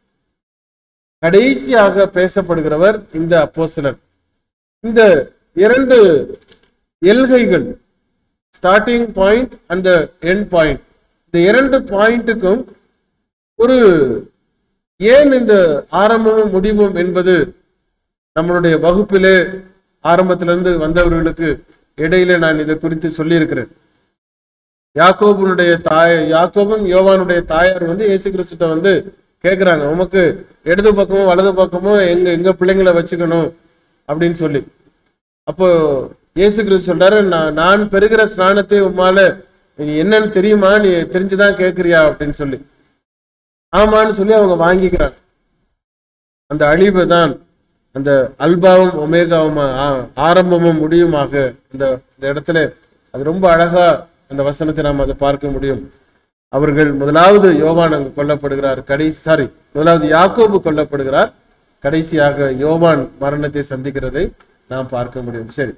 கடைசியாக பேசப்படுகிறவர் இந்த அப்போஸ்தலன் இந்த இரண்டு எல்கைகள் ஸ்டார்டிங் பாயிண்ட் அந்த எண்ட் பாயிண்ட் இந்த இரண்டு பாயிண்ட்டுக்கும் ஒரு ஏன் இந்த ஆரம்பமும் முடிவும் என்பது நம்மளுடைய வகுப்பிலே ஆரம்பத்திலிருந்து வந்தவர்களுக்கு இடையிலே நான் இதை குறித்து சொல்லியிருக்கிறேன் யாக்கோபுனுடைய தாய் யாக்கோபும் யோவானுடைய தாயார் வந்து இயேசு கிறிஸ்துட்ட வந்து கேக்குறாங்க உமக்கு இடது பக்கமும் வலது பக்கமும் எங்க எங்க பிள்ளைங்களை வச்சுக்கணும் அப்படின்னு சொல்லி அப்போ இயேசு கிறிஸ்து சொல்றாரு நான் நான் பெறுகிற ஸ்நானத்தை உம்மால நீ என்னன்னு தெரியுமா நீ தெரிஞ்சுதான் கேக்குறியா அப்படின்னு சொல்லி ஆமான்னு சொல்லி அவங்க வாங்கிக்கிறாங்க அந்த அழிவு தான் அந்த அல்பாவும் ஒமேகாவும் ஆ- ஆரம்பமும் முடியுமாக இந்த இந்த இடத்துல அது ரொம்ப அழகா அந்த வசனத்தை நாம் அதை பார்க்க முடியும் அவர்கள் முதலாவது யோவான் அங்கு கொல்லப்படுகிறார் கடைசி சாரி முதலாவது யாக்கோபு கொல்லப்படுகிறார் கடைசியாக யோவான் மரணத்தை சந்திக்கிறதை நாம் பார்க்க முடியும் சரி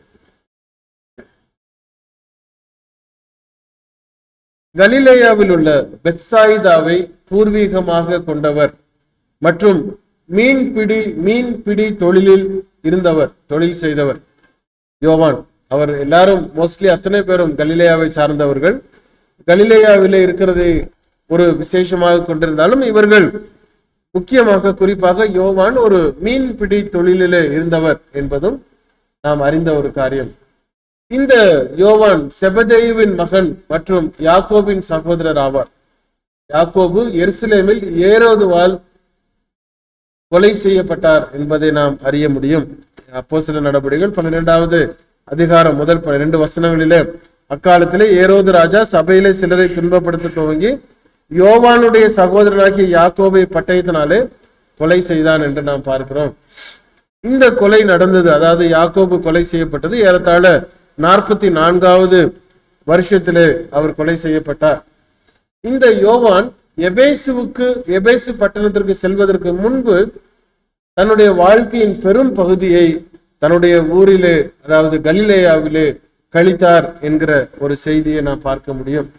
கலிலேயாவில் உள்ள பெத்சாயிதாவை பூர்வீகமாக கொண்டவர் மற்றும் மீன்பிடி மீன்பிடி தொழிலில் இருந்தவர் தொழில் செய்தவர் யோவான் அவர் எல்லாரும் மோஸ்ட்லி அத்தனை பேரும் கலிலேயாவை சார்ந்தவர்கள் கலிலேயாவிலே இருக்கிறதை ஒரு விசேஷமாக கொண்டிருந்தாலும் இவர்கள் முக்கியமாக குறிப்பாக யோவான் ஒரு மீன்பிடி தொழிலிலே இருந்தவர் என்பதும் நாம் அறிந்த ஒரு காரியம் இந்த யோவான் செபதேயுவின் மகன் மற்றும் யாக்கோபின் சகோதரர் ஆவார் யாக்கோபு எருசலேமில் ஏரோதுவால் கொலை செய்யப்பட்டார் என்பதை நாம் அறிய முடியும் அப்போ சில நடவடிக்கைகள் பன்னிரெண்டாவது அதிகாரம் முதல் பன்னிரண்டு வசனங்களிலே அக்காலத்திலே ஏரோது ராஜா சபையிலே சிலரை துன்பப்படுத்த துவங்கி யோவானுடைய சகோதரனாகிய யாக்கோபை பட்டயத்தினாலே கொலை செய்தான் என்று நாம் பார்க்கிறோம் இந்த கொலை நடந்தது அதாவது யாக்கோபு கொலை செய்யப்பட்டது ஏறத்தாழ நாற்பத்தி நான்காவது வருஷத்திலே அவர் கொலை செய்யப்பட்டார் இந்த யோவான் எபேசுவுக்கு எபேசு பட்டணத்திற்கு செல்வதற்கு முன்பு தன்னுடைய வாழ்க்கையின் பெரும் பகுதியை தன்னுடைய ஊரிலே அதாவது கலிலேயாவிலே கழித்தார் என்கிற ஒரு செய்தியை நாம் பார்க்க முடியும்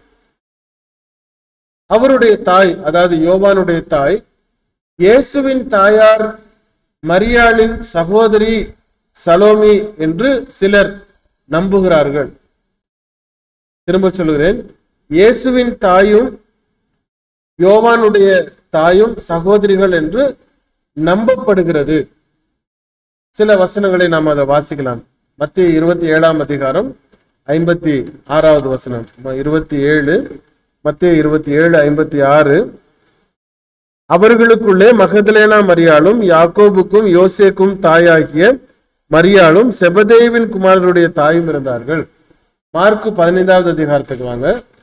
அவருடைய தாய் அதாவது யோவானுடைய தாய் இயேசுவின் தாயார் மரியாளின் சகோதரி சலோமி என்று சிலர் நம்புகிறார்கள் திரும்ப சொல்கிறேன் இயேசுவின் தாயும் யோவானுடைய தாயும் சகோதரிகள் என்று நம்பப்படுகிறது சில வசனங்களை நாம் அதை வாசிக்கலாம் மத்திய இருபத்தி ஏழாம் அதிகாரம் ஐம்பத்தி ஆறாவது வசனம் இருபத்தி ஏழு மத்திய இருபத்தி ஏழு ஐம்பத்தி ஆறு அவர்களுக்குள்ளே மகதலேனா மரியாளும் யாக்கோபுக்கும் யோசேக்கும் தாயாகிய மரியாளும் செபதேவின் குமாரருடைய தாயும் இருந்தார்கள் மார்க்கு பதினைந்தாவது அதிகாரத்துக்கு வாங்க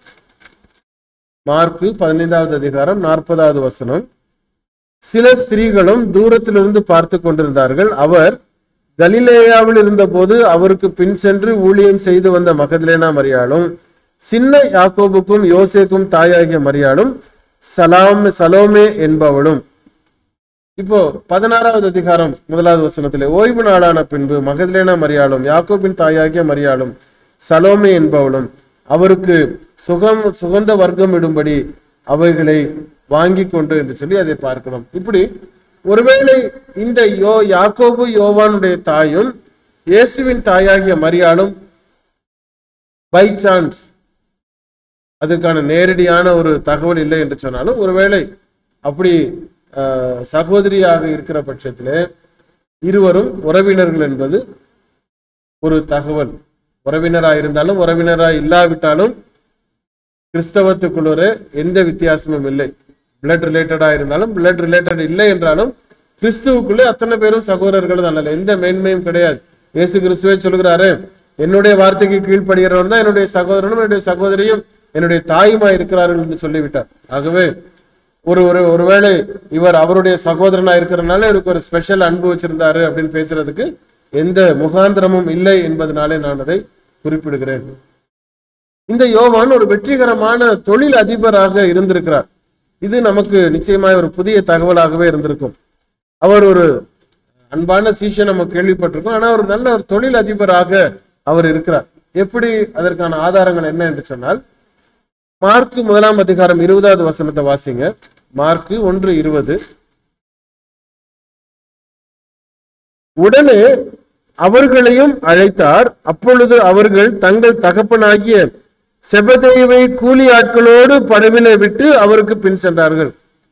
மார்க்கு பதினைந்தாவது அதிகாரம் நாற்பதாவது வசனம் சில ஸ்திரீகளும் தூரத்திலிருந்து பார்த்து கொண்டிருந்தார்கள் அவர் கலிலேயாவில் இருந்தபோது அவருக்கு பின் சென்று ஊழியம் செய்து வந்த மகதலேனா மரியாளும் சின்ன யாக்கோபுக்கும் யோசேக்கும் தாயாகிய மரியாளும் சலாம் சலோமே என்பவளும் இப்போ பதினாறாவது அதிகாரம் முதலாவது வசனத்திலே ஓய்வு நாளான பின்பு மகதலேனா மரியாளும் யாக்கோபின் தாயாகிய மரியாளும் சலோமே என்பவளும் அவருக்கு சுகம் சுகந்த வர்க்கம் இடும்படி அவைகளை வாங்கி கொண்டு என்று சொல்லி அதை பார்க்கிறோம் இப்படி ஒருவேளை இந்த யோ யாக்கோபு யோவானுடைய தாயும் இயேசுவின் தாயாகிய மரியாளும் பை சான்ஸ் அதுக்கான நேரடியான ஒரு தகவல் இல்லை என்று சொன்னாலும் ஒருவேளை அப்படி ஆஹ், சகோதரியாக இருக்கிற பட்சத்திலே இருவரும் உறவினர்கள் என்பது ஒரு தகவல் உறவினராக இருந்தாலும் உறவினராக இல்லாவிட்டாலும் கிறிஸ்தவத்துக்குள்ளே எந்த வித்தியாசமும் இல்லை பிளட் ரிலேட்டடா இருந்தாலும் பிளட் ரிலேட்டட் இல்லை என்றாலும் கிறிஸ்துவுக்குள்ளே அத்தனை பேரும் சகோதரர்கள் தான் அல்ல எந்த மேன்மையும் கிடையாது இயேசு கிறிஸ்துவே சொல்கிறாரு என்னுடைய வார்த்தைக்கு கீழ்ப்படுகிறவன் தான் என்னுடைய சகோதரனும் என்னுடைய சகோதரியும் என்னுடைய தாயுமா இருக்கிறார்கள் என்று சொல்லிவிட்டார் ஆகவே ஒரு ஒரு ஒருவேளை இவர் அவருடைய சகோதரனா இருக்கிறனால இவருக்கு ஒரு ஸ்பெஷல் அன்பு வச்சிருந்தாரு அப்படின்னு பேசுறதுக்கு எந்த முகாந்திரமும் இல்லை என்பதனாலே நான் அதை குறிப்பிடுகிறேன் இந்த யோவான் ஒரு வெற்றிகரமான தொழில் அதிபராக இருந்திருக்கிறார் இது நமக்கு நிச்சயமாய் ஒரு புதிய தகவலாகவே இருந்திருக்கும் அவர் ஒரு அன்பான சீஷன் நம்ம கேள்விப்பட்டிருக்கோம் ஆனா ஒரு நல்ல ஒரு தொழில் அதிபராக அவர் இருக்கிறார் எப்படி அதற்கான ஆதாரங்கள் என்ன என்று சொன்னால் மார்க்கு முதலாம் அதிகாரம் இருபதாவது வசனத்தை வாசிங்க மார்க்கு ஒன்று இருபது உடனே அவர்களையும் அழைத்தார் அப்பொழுது அவர்கள் தங்கள் தகப்பனாகிய செபதேவை கூலி ஆட்களோடு படவிலை விட்டு அவருக்கு பின் சென்றார்கள்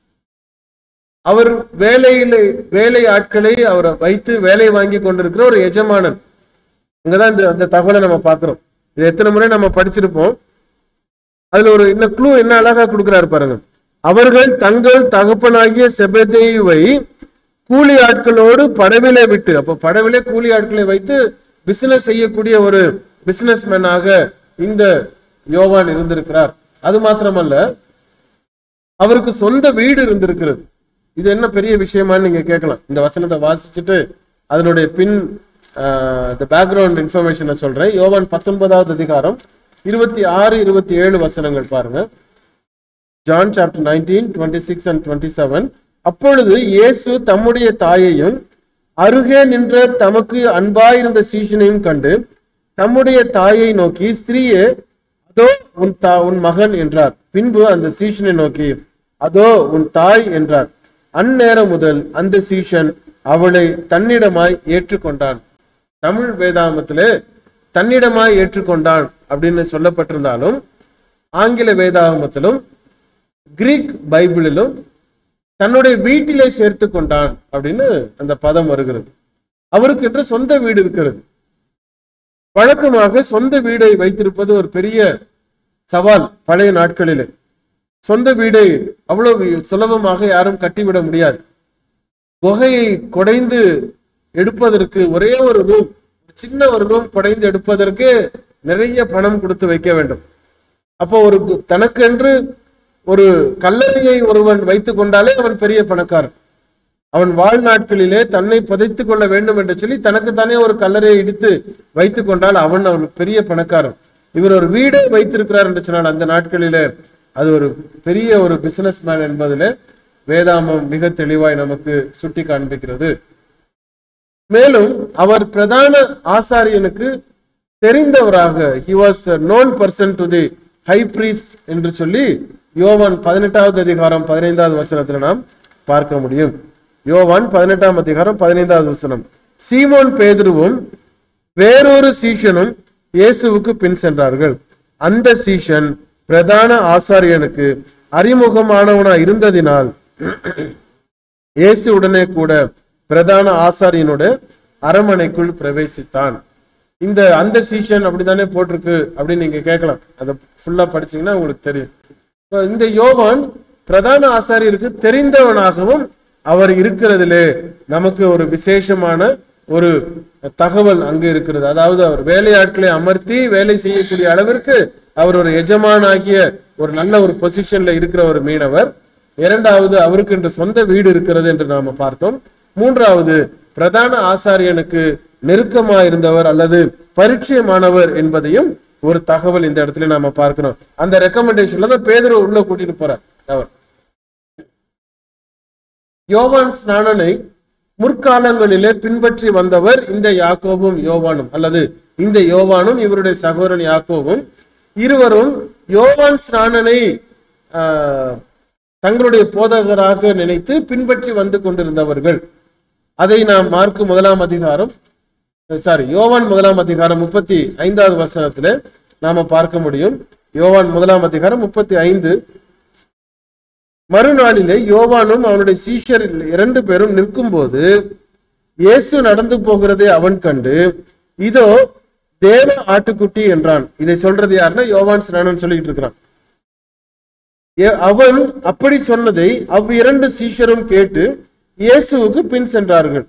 அவர் வேலையில வேலை ஆட்களை அவரை வைத்து வேலை வாங்கி கொண்டிருக்கிற ஒரு எஜமானன் இங்கதான் இந்த அந்த தகவலை நம்ம பார்க்கிறோம் இது எத்தனை முறை நம்ம படிச்சிருப்போம் அதுல ஒரு இன்னும் க்ளூ என்ன அழகா கொடுக்கிறாரு பாருங்க அவர்கள் தங்கள் தகப்பனாகிய செபதேவை கூலி ஆட்களோடு படவிலே விட்டு அப்ப படவிலே கூலி ஆட்களை வைத்து பிசினஸ் செய்யக்கூடிய ஒரு பிசினஸ் மேனாக இந்த யோவான் இருந்திருக்கிறார் அது மாத்திரமல்ல அவருக்கு சொந்த வீடு இருந்திருக்கிறது இது என்ன பெரிய விஷயமான்னு நீங்க கேட்கலாம் இந்த வசனத்தை வாசிச்சுட்டு அதனுடைய பின் இந்த பேக்ரவுண்ட் இன்ஃபர்மேஷனை சொல்றேன் யோவான் பத்தொன்பதாவது அதிகாரம் இருபத்தி ஆறு இருபத்தி ஏழு வசனங்கள் பாருங்க John chapter nineteen twenty six and twenty seven அப்பொழுது இயேசு தம்முடைய தாயையும் அருகே நின்ற தமக்கு அன்பாயிருந்த சீஷனையும் கண்டு தம்முடைய தாயை நோக்கி ஸ்திரீயே அதோ உன் தா உன் மகன் என்றார் பின்பு அந்த சீஷனை நோக்கி அதோ உன் தாய் என்றார் அந்நேரம் முதல் அந்த சீஷன் அவளை தன்னிடமாய் ஏற்றுக்கொண்டான் தமிழ் வேதாகமத்திலே தன்னிடமாய் ஏற்றுக்கொண்டான் அப்படின்னு சொல்லப்பட்டிருந்தாலும் ஆங்கில வேதாகமத்திலும் கிரீக் பைபிளிலும் தன்னுடைய வீட்டிலே சேர்த்து கொண்டான் அப்படின்னு அந்த பதம் வருகிறது அவருக்கு என்று சொந்த வீடு இருக்கிறது வழக்கமாக சொந்த வீடை வைத்திருப்பது ஒரு பெரிய சவால் பழைய நாட்களிலே சொந்த வீடை அவ்வளவு சுலபமாக யாரும் கட்டிவிட முடியாது குகையை குடைந்து எடுப்பதற்கு ஒரே ஒரு ரூம் சின்ன ஒரு ரூம் குடைந்து எடுப்பதற்கு நிறைய பணம் கொடுத்து வைக்க வேண்டும் அப்போ ஒரு கு- தனக்கென்று ஒரு கல்லறையை ஒருவன் வைத்துக் கொண்டாலே அவன் பெரிய பணக்காரன் அவன் வாழ்நாட்களிலே தன்னை புதைத்துக் கொள்ள வேண்டும் என்று சொல்லி தனக்குத்தானே ஒரு கல்லறையை இடித்து வைத்துக் கொண்டால் அவன் அவன் பெரிய பணக்காரன் இவர் ஒரு வீடு வைத்திருக்கிறார் என்று சொன்னால் அந்த நாட்களிலே அது ஒரு பெரிய ஒரு பிசினஸ் மேன் என்பதிலே வேதாமம் மிக தெளிவாய் நமக்கு சுட்டி காண்பிக்கிறது மேலும் அவர் பிரதான ஆசாரியனுக்கு தெரிந்தவராக he was known person to the high priest என்று சொல்லி யோவான் பதினெட்டாவது அதிகாரம் பதினைந்தாவது வசனத்துல நாம் பார்க்க முடியும் யோவான் பதினெட்டாம் அதிகாரம் பதினைந்தாவது வசனம் சீமோன் பேதுருவும் வேறொரு சீஷனும் இயேசுவுக்கு பின் சென்றார்கள் அந்த சீஷன் பிரதான ஆசாரியனுக்கு அறிமுகமானவனா இருந்ததினால் இயேசு உடனே கூட பிரதான ஆசாரியனோட அரமனைக்குள் பிரவேசித்தான் இந்த அந்த சீஷன் அப்படித்தானே போட்டிருக்கு அப்படின்னு நீங்க கேட்கலாம் அதை ஃபுல்லா படிச்சீங்கன்னா உங்களுக்கு தெரியும் இப்ப இந்த யோவான் பிரதான ஆசாரியருக்கு தெரிந்தவனாகவும் அவர் இருக்கிறதிலே நமக்கு ஒரு விசேஷமான ஒரு தகவல் அங்கு இருக்கிறது அதாவது அவர் வேலையாட்களை அமர்த்தி வேலை செய்யக்கூடிய அளவிற்கு அவர் ஒரு எஜமானாகிய ஒரு நல்ல ஒரு பொசிஷன்ல இருக்கிற ஒரு மீனவர் இரண்டாவது அவருக்கு என்று சொந்த வீடு இருக்கிறது என்று நாம பார்த்தோம் மூன்றாவது பிரதான ஆசாரியனுக்கு நெருக்கமா இருந்தவர் அல்லது பரிச்சயமானவர் என்பதையும் ஒரு தகவல் இந்த இடத்துல நாம பார்க்கிறோம் அந்த ரெக்கமெண்டேஷன்ல தான் பேதுரு உள்ள கூட்டிட்டு போறார் அவர் யோவான் ஸ்நானனை முற்காலங்களிலே பின்பற்றி வந்தவர் இந்த யாக்கோபும் யோவானும் அல்லது இந்த யோவானும் இவருடைய சகோதரன் யாக்கோபும் இருவரும் யோவான் ஸ்நானனை ஆஹ், தங்களுடைய போதகராக நினைத்து பின்பற்றி வந்து கொண்டிருந்தவர்கள் அதை நாம் மார்க்கு முதலாம் அதிகாரம் சாரி யோவான் முதலாம் அதிகாரம் முப்பத்தி ஐந்தாவது வசனத்துல நாம பார்க்க முடியும் யோவான் முதலாம் அதிகாரம் முப்பத்தி ஐந்து மறுநாளிலே யோவானும் அவனுடைய சீஷர் இரண்டு பேரும் நிற்கும்போது இயேசு நடந்து போகிறதை அவன் கண்டு இதோ தேவ ஆட்டுக்குட்டி என்றான் இதை சொல்றது யாருன்னா யோவான் ஸ்நானன் சொல்லிட்டு இருக்கிறான் ஏ- அவன் அப்படி சொன்னதை அவ்விரண்டு சீஷரும் கேட்டு இயேசுவுக்கு பின் சென்றார்கள்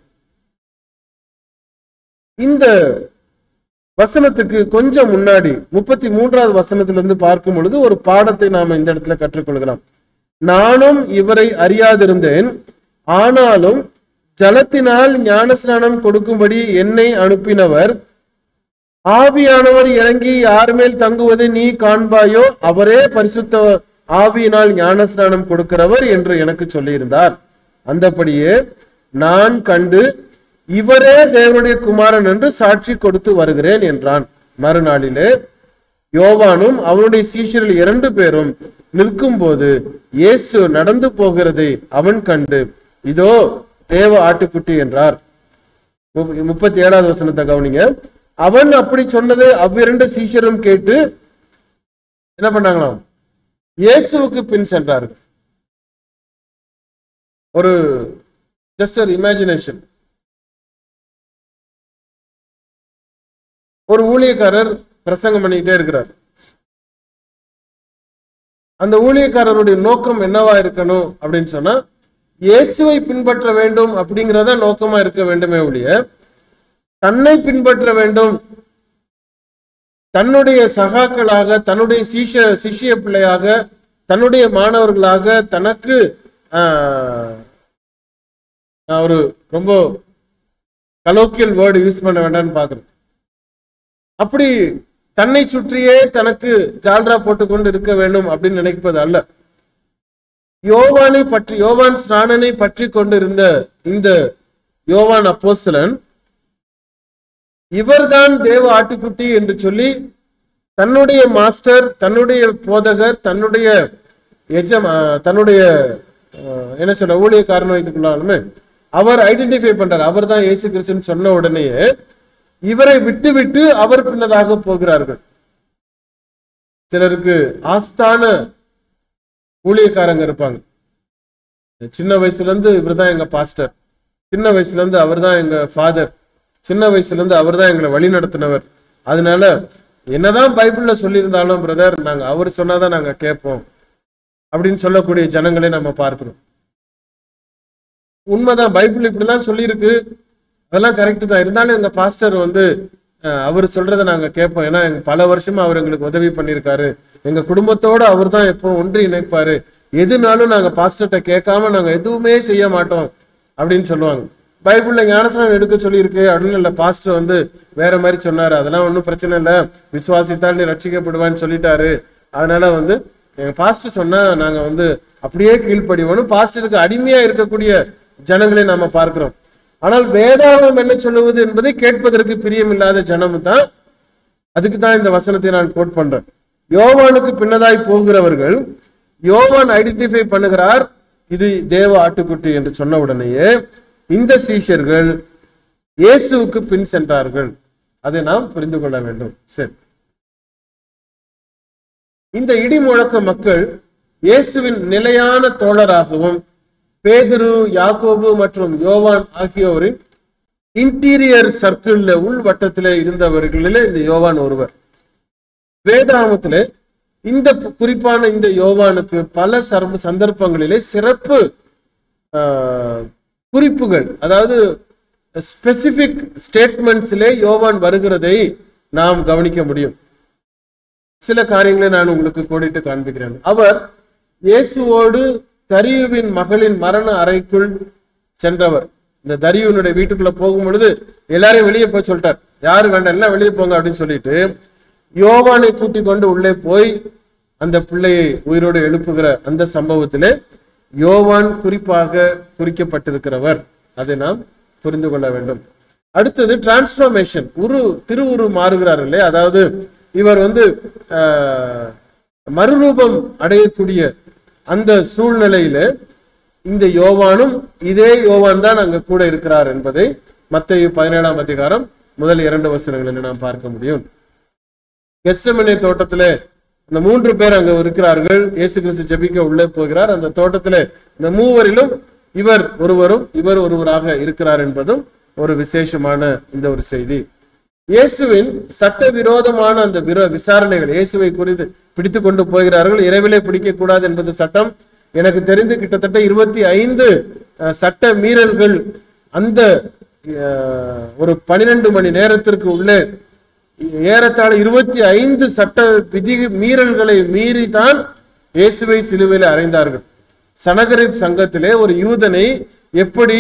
இந்த வசனத்துக்கு கொஞ்சம் முன்னாடி முப்பத்தி மூன்றாவது வசனத்திலிருந்து பார்க்கும் பொழுது ஒரு பாடத்தை நாம இந்த இடத்துல கற்றுக்கொள்கிறோம் நானும் இவரை அறியாதிருந்தேன் ஆனாலும் ஜலத்தினால் ஞானஸ்நானம் கொடுக்கும்படி என்னை அனுப்பினவர் ஆவியானவர் இறங்கி யார் மேல் தங்குவதை நீ காண்பாயோ அவரே பரிசுத்த ஆவியினால் ஞானஸ்நானம் கொடுக்கிறவர் என்று எனக்கு சொல்லியிருந்தார் அந்தபடியே நான் கண்டு இவரே தேவனுடைய குமாரன் என்று சாட்சி கொடுத்து வருகிறேன் என்றான் மறுநாளிலே யோவானும் அவனுடைய சீஷரில் இரண்டு பேரும் நிற்கும்போது இயேசு நடந்து போகிறதை அவன் கண்டு இதோ தேவ ஆட்டுக்குட்டி என்றார் முப்ப- முப்பத்தி ஏழாவது வசனத்தை கவனிங்க அவன் அப்படி சொன்னதை அவ்விரண்டு சீஷரும் கேட்டு என்ன பண்ணாங்களாம் இயேசுவுக்கு பின் சென்றார்கள் ஒரு ஜஸ்ட் ஒரு இமேஜினேஷன் ஒரு ஊழியக்காரர் பிரசங்கம் பண்ணிக்கிட்டே இருக்கிறார் அந்த ஊழியக்காரருடைய நோக்கம் என்னவா இருக்கணும் அப்படின்னு சொன்னா இயேசுவை பின்பற்ற வேண்டும் அப்படிங்கிறத நோக்கமா இருக்க வேண்டுமே ஒழிய தன்னை பின்பற்ற வேண்டும் தன்னுடைய சகாக்களாக தன்னுடைய சீஷ சிஷ்ய பிள்ளையாக தன்னுடைய மாணவர்களாக தனக்கு ஆஹ், நான் ஒரு ரொம்ப கலோக்கியல் வேர்டு யூஸ் பண்ண வேண்டாம்னு பாக்குறேன் அப்படி தன்னை சுற்றியே தனக்கு ஜால்ரா போட்டுக்கொண்டு இருக்க வேண்டும் அப்படின்னு நினைப்பது அல்ல யோவானை பற்றி யோவான் ஸ்நானனை பற்றி கொண்டிருந்த இந்த யோவான் அப்போஸ்தலன் இவர்தான் தேவ ஆட்டுக்குட்டி என்று சொல்லி தன்னுடைய மாஸ்டர் தன்னுடைய போதகர் தன்னுடைய எஜம் ஆஹ், தன்னுடைய ஆஹ், என்ன சொல்ற ஊழியக்காரன் வைத்துக்கொள்ளாலுமே அவர் ஐடென்டிஃபை பண்றார் அவர் தான் இயேசு கிறிஸ்துன்னு சொன்ன உடனேயே இவரை விட்டு விட்டு அவர் பின்னதாக போகிறார்கள் சிலருக்கு ஆஸ்தான ஊழியக்காரங்க இருப்பாங்க சின்ன வயசுல இருந்து இவர்தான் எங்க பாஸ்டர் சின்ன வயசுல இருந்து அவர்தான் எங்க ஃபாதர் சின்ன வயசுல இருந்து அவர்தான் எங்களை வழி நடத்தினவர் அதனால என்னதான் பைபிள்ல சொல்லியிருந்தாலும் பிரதர் நாங்க அவர் சொன்னாதான் நாங்க கேட்போம் அப்படின்னு சொல்லக்கூடிய ஜனங்களை நம்ம பார்க்கிறோம் உண்மைதான் பைபிள் இப்படிலாம் சொல்லியிருக்கு அதெல்லாம் கரெக்ட் தான் இருந்தாலும் எங்க பாஸ்டர் வந்து அஹ், அவர் சொல்றதை நாங்க கேட்போம் ஏன்னா எங்க பல வருஷமா அவர் எங்களுக்கு உதவி பண்ணியிருக்காரு எங்க குடும்பத்தோட அவர் தான் எப்போ ஒன்று இணைப்பாரு எதுனாலும் நாங்க பாஸ்டர்கிட்ட கேட்காம நாங்க எதுவுமே செய்ய மாட்டோம் அப்படின்னு சொல்லுவாங்க பைபிள்ல ஞானஸ்நானம் எடுக்க சொல்லியிருக்கு அப்படின்னு இல்ல பாஸ்டர் வந்து வேற மாதிரி சொன்னாரு அதெல்லாம் ஒன்றும் பிரச்சனை இல்லை விசுவாசித்தால் நீ ரட்சிக்கப்படுவான்னு சொல்லிட்டாரு அதனால வந்து எங்க பாஸ்டர் சொன்னா நாங்க வந்து அப்படியே கீழ்ப்படிவோம் பாஸ்டருக்கு அடிமையா இருக்கக்கூடிய ஜனங்களை நாம பார்க்கிறோம் ஆனால் வேதாகம் என்ன சொல்லுவது என்பதை கேட்பதற்கு பிரியமில்லாத ஜனம் தான் அதுக்கு தான் இந்த வசனத்தை நான் கோட் பண்றேன் யோவானுக்கு பின்னதாய் போகிறவர்கள் யோவான் ஐடென்டிஃபை பண்ணுகிறார் இது தேவ ஆட்டுக்குட்டி என்று சொன்ன உடனேயே இந்த சீஷர்கள் இயேசுவுக்கு பின் சென்றார்கள் அதை நாம் புரிந்து கொள்ள வேண்டும் சரி இந்த இடி முழக்க மக்கள் இயேசுவின் நிலையான தோழராகவும் பேதுரு யாக்கோபு மற்றும் யோவான் ஆகியோரின் இன்டீரியர் சர்க்கிள்ல உள் வட்டத்திலே இருந்தவர்களிலே இந்த யோவான் ஒருவர் வேதாகமத்திலே இந்த பு- குறிப்பான இந்த யோவானுக்கு பல சர்வ சந்தர்ப்பங்களிலே சிறப்பு ஆஹ், குறிப்புகள் அதாவது ஸ்பெசிபிக் ஸ்டேட்மெண்ட்ஸிலே யோவான் வருகிறதை நாம் கவனிக்க முடியும் சில காரியங்களை நான் உங்களுக்கு கோடிட்டு காண்பிக்கிறேன் அவர் இயேசுவோடு தரியுவின் மகளின் மரண அறைக்குள் சென்றவர் இந்த தரியுனுடைய வீட்டுக்குள்ள போகும் பொழுது எல்லாரையும் வெளியே போய் சொல்லிட்டார் யாரும் வேண்டாம் எல்லாம் வெளியே போங்க அப்படின்னு சொல்லிட்டு யோவானை கூட்டிக் கொண்டு உள்ளே போய் அந்த பிள்ளையை உயிரோடு எழுப்புகிற அந்த சம்பவத்திலே யோவான் குறிப்பாக குறிக்கப்பட்டிருக்கிறவர் அதை நாம் புரிந்து கொள்ள வேண்டும் அடுத்தது டிரான்ஸ்ஃபர்மேஷன் உரு திருவுரு மாறுகிறார் இல்லையா அதாவது இவர் வந்து ஆஹ், மறுரூபம் அடையக்கூடிய அந்த சூழ்நிலையில இந்த யோவானும் இதே யோவான் தான் அங்க கூட இருக்கிறார் என்பதை மத்திய பதினேழாம் அதிகாரம் முதல் இரண்டு வசனங்களில் நாம் பார்க்க முடியும் கெத்செமனே தோட்டத்திலே இந்த மூன்று பேர் அங்க இருக்கிறார்கள் இயேசு கிறிஸ்து ஜெபிக்க உள்ளே போகிறார் அந்த தோட்டத்திலே இந்த மூவரிலும் இவர் ஒருவரும் இவர் ஒருவராக இருக்கிறார் என்பதும் ஒரு விசேஷமான இந்த ஒரு செய்தி இயேசுவின் சட்டவிரோதமான அந்த விரோ விசாரணைகள் இயேசுவை குறித்து பிடித்து கொண்டு போகிறார்கள் இரவிலே பிடிக்க கூடாது என்பது சட்டம் எனக்கு தெரிந்து கிட்டத்தட்ட இருபத்தி ஐந்து சட்ட மீறல்கள் அந்த அஹ், ஒரு பனிரெண்டு மணி நேரத்திற்கு உள்ளே ஏறத்தாழ இருபத்தி ஐந்து சட்ட விதி மீறல்களை மீறிதான் இயேசுவை சிலுவையில் அறைந்தார்கள் சனகரிப் சங்கத்திலே ஒரு யூதனை எப்படி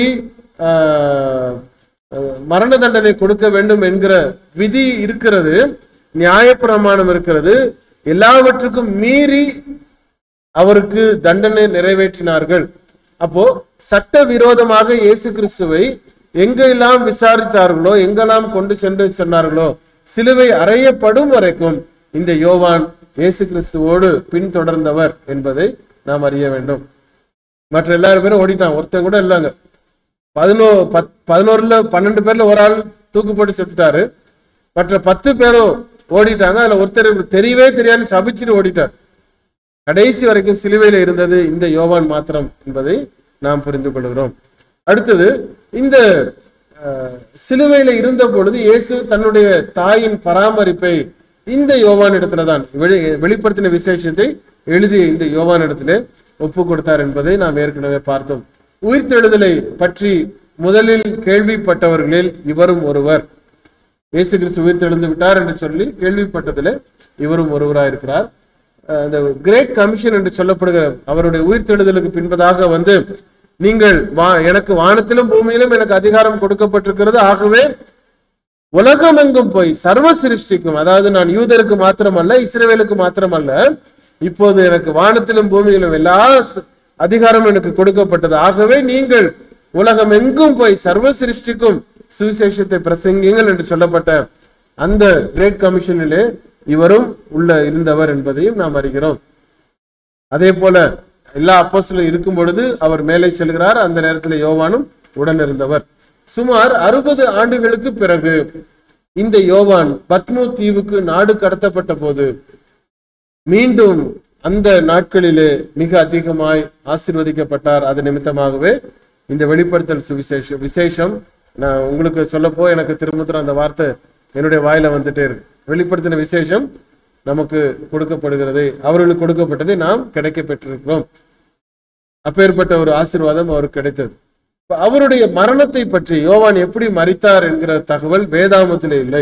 ஆஹ், அஹ், மரண தண்டனை கொடுக்க வேண்டும் என்கிற விதி இருக்கிறது நியாயப்பிரமாணம் இருக்கிறது எல்லாவற்றுக்கும் மீறி அவருக்கு தண்டனை நிறைவேற்றினார்கள் அப்போ சட்ட விரோதமாக இயேசு கிறிஸ்துவை எங்கெல்லாம் விசாரித்தார்களோ எங்கெல்லாம் கொண்டு சென்று சொன்னார்களோ சிலுவை அறையப்படும் வரைக்கும் இந்த யோவான் இயேசு கிறிஸ்துவோடு பின்தொடர்ந்தவர் என்பதை நாம் அறிய வேண்டும் மற்ற எல்லாரும் பேரும் ஓடிட்டான் ஒருத்தன் கூட இல்லைங்க பதினோ பத் பதினோருல பன்னெண்டு பேர்ல ஒரு ஆள் தூக்கு போட்டு செத்துட்டாரு மற்ற பத்து பேரும் ஓடிட்டாங்க அதுல ஒருத்தர் தெரியவே தெரியாதுன்னு சபிச்சுட்டு ஓடிட்டார் கடைசி வரைக்கும் சிலுவையில இருந்தது இந்த யோவான் மாத்திரம் என்பதை நாம் புரிந்து கொள்கிறோம் அடுத்தது இந்த அஹ், சிலுவையில இருந்த பொழுது இயேசு தன்னுடைய தாயின் பராமரிப்பை இந்த யோவான் இடத்துல தான் வெளி வெளிப்படுத்தின விசேஷத்தை எழுதிய இந்த யோவான் இடத்திலே ஒப்பு கொடுத்தார் என்பதை நாம் ஏற்கனவே பார்த்தோம் உயிர்த்தெழுதலை பற்றி முதலில் கேள்விப்பட்டவர்களில் இவரும் ஒருவர் இயேசு கிறிஸ்து உயிர்த்தெழுந்து விட்டார் என்று சொல்லி கேள்விப்பட்டதில் இவரும் ஒருவராயிருக்கிறார் அஹ் இந்த கிரேட் கமிஷன் என்று சொல்லப்படுகிற அவருடைய உயிர்த்தெழுதலுக்கு பின்பதாக வந்து நீங்கள் வா எனக்கு வானத்திலும் பூமியிலும் எனக்கு அதிகாரம் கொடுக்கப்பட்டிருக்கிறது ஆகவே உலகமெங்கும் போய் சர்வ சிருஷ்டிக்கும் அதாவது நான் யூதருக்கு மாத்திரமல்ல இஸ்ரவேலுக்கு மாத்திரமல்ல இப்போது எனக்கு வானத்திலும் பூமியிலும் எல்லா ச- அதிகாரம் எனக்கு கொடுக்கப்பட்டது ஆகவே நீங்கள் உலகம் எங்கும் போய் சர்வ சிருஷ்டிக்கும் சுவிசேஷத்தை பிரசங்கியுங்கள் என்று சொல்லப்பட்ட அந்த கிரேட் கமிஷனிலே இவரும் உள்ள இருந்தவர் என்பதையும் நாம் அறிகிறோம் அதே போல எல்லா அப்போஸ்தலரும் இருக்கும் பொழுது அவர் மேலே செல்கிறார் அந்த நேரத்தில் யோவானும் உடன் இருந்தவர் சுமார் அறுபது ஆண்டுகளுக்கு பிறகு இந்த யோவான் பத்மு தீவுக்கு நாடு கடத்தப்பட்ட போது மீண்டும் அந்த நாட்களிலே மிக அதிகமாய் ஆசீர்வதிக்கப்பட்டார் அது நிமித்தமாகவே இந்த வெளிப்படுத்தல் சுவிசேஷம் விசேஷம் நான் உங்களுக்கு சொல்லப்போ எனக்கு திரும்ப திரும்ப அந்த வார்த்தை என்னுடைய வாயில வந்துட்டே இருக்கு வெளிப்படுத்தின விசேஷம் நமக்கு கொடுக்கப்படுகிறது அவர்களுக்கு கொடுக்கப்பட்டதை நாம் கிடைக்க பெற்றிருக்கிறோம் அப்பேற்பட்ட ஒரு ஆசீர்வாதம் அவருக்கு கிடைத்தது இப்ப அவருடைய மரணத்தை பற்றி யோவான் எப்படி மரித்தார் என்கிற தகவல் வேதாமத்திலே இல்லை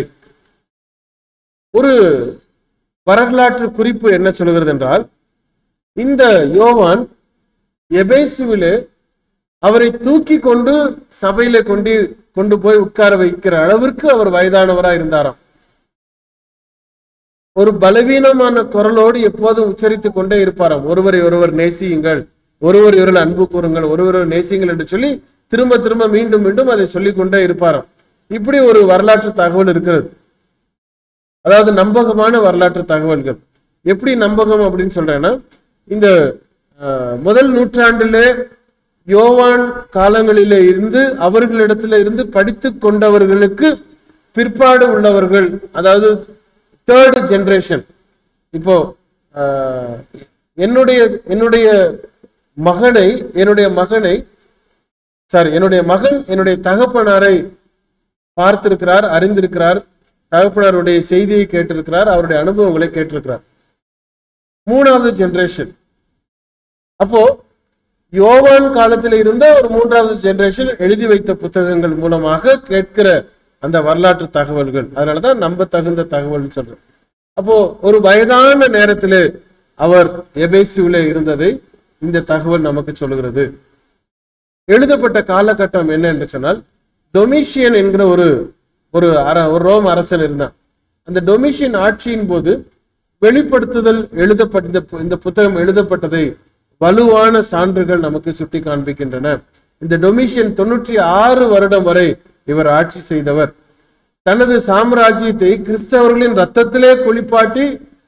ஒரு வரலாற்று குறிப்பு என்ன சொல்கிறது என்றால் இந்த யோவான் எபேசுவிலே அவரை தூக்கி கொண்டு சபையில கொண்டு கொண்டு போய் உட்கார வைக்கிற அளவிற்கு அவர் வயதானவராய் இருந்தாராம் ஒரு பலவீனமான குரலோடு எப்போதும் உச்சரித்துக் கொண்டே இருப்பாராம் ஒருவரை ஒருவர் நேசியுங்கள் ஒருவர் இவர்கள் அன்பு கூறுங்கள் ஒருவர் நேசியுங்கள் என்று சொல்லி திரும்ப திரும்ப மீண்டும் மீண்டும் அதை சொல்லிக் கொண்டே இருப்பாராம் இப்படி ஒரு வரலாற்று தகவல் இருக்கிறது அதாவது நம்பகமான வரலாற்று தகவல்கள் எப்படி நம்பகம் அப்படின்னு சொல்றேன்னா இந்த அஹ், முதல் நூற்றாண்டிலே யோவான் காலங்களிலே இருந்து அவர்களிடத்துல இருந்து படித்து கொண்டவர்களுக்கு பிற்பாடு உள்ளவர்கள் அதாவது தேர்ட் ஜெனரேஷன் இப்போ அஹ், என்னுடைய என்னுடைய மகனை என்னுடைய மகனை சாரி என்னுடைய மகன் என்னுடைய தகப்பனாரை பார்த்திருக்கிறார் அறிந்திருக்கிறார் தகப்பனாருடைய செய்தியை கேட்டிருக்கிறார் அவருடைய அனுபவங்களை கேட்டிருக்கிறார் மூணாவது ஜெனரேஷன் அப்போ யோவான் காலத்தில் இருந்த ஒரு மூன்றாவது ஜெனரேஷன் எழுதி வைத்த புத்தகங்கள் மூலமாக கேட்கிற அந்த வரலாற்று தகவல்கள் அதனாலதான் நம்ப தகுந்த தகவல் சொல்றேன் அப்போ ஒரு வயதான நேரத்திலே அவர் எபேசியுல இருந்ததை இந்த தகவல் நமக்கு சொல்லுகிறது எழுதப்பட்ட காலகட்டம் என்ன என்று சொன்னால் டொமிஷியன் என்கிற ஒரு ஒரு அர ஒரு ரோம் அரசன் இருந்தான் அந்த டொமிஷியன் ஆட்சியின் போது வெளிப்படுத்துதல் எழுதப்பட்ட இந்த பு- இந்த புத்தகம் எழுதப்பட்டதை வலுவான சான்றுகள் நமக்கு சுட்டி காண்பிக்கின்றன இந்த டொமிஷியன் தொண்ணூற்றி ஆறு வருடம் வரை இவர் ஆட்சி செய்தவர் தனது சாம்ராஜ்யத்தை கிறிஸ்தவர்களின் ரத்தத்திலே குளிப்பாட்டி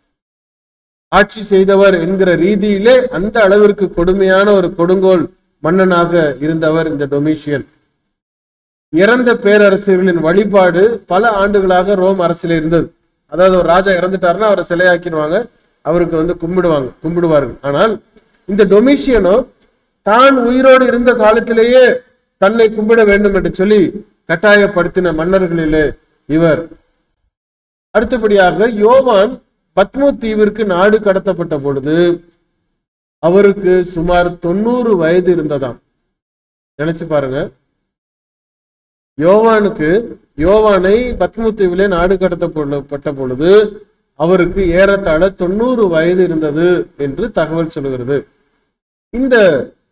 ஆட்சி செய்தவர் என்கிற ரீதியிலே அந்த அளவிற்கு கொடுமையான ஒரு கொடுங்கோல் மன்னனாக இருந்தவர் இந்த டொமிஷியன் இறந்த பேரரசர்களின் வழிபாடு பல ஆண்டுகளாக ரோம் அரசில் இருந்தது அதாவது ஒரு ராஜா இறந்துட்டாருன்னா அவரை சிலையாக்கிடுவாங்க அவருக்கு வந்து கும்பிடுவாங்க கும்பிடுவார்கள் ஆனால் இந்த டொமிஷியனோ தான் உயிரோடு இருந்த காலத்திலேயே தன்னை கும்பிட வேண்டும் என்று சொல்லி கட்டாயப்படுத்தின மன்னர்களிலே இவர் அடுத்தபடியாக யோவான் பத்மு தீவிற்கு நாடு கடத்தப்பட்ட பொழுது அவருக்கு சுமார் தொண்ணூறு வயது இருந்ததாம் நினைச்சு பாருங்க யோவானுக்கு யோவானை பத்மு தீவிலே நாடு கடத்தப்பட்ட பொழுது அவருக்கு ஏறத்தாழ தொண்ணூறு வயது இருந்தது என்று தகவல் சொல்லுகிறது இந்த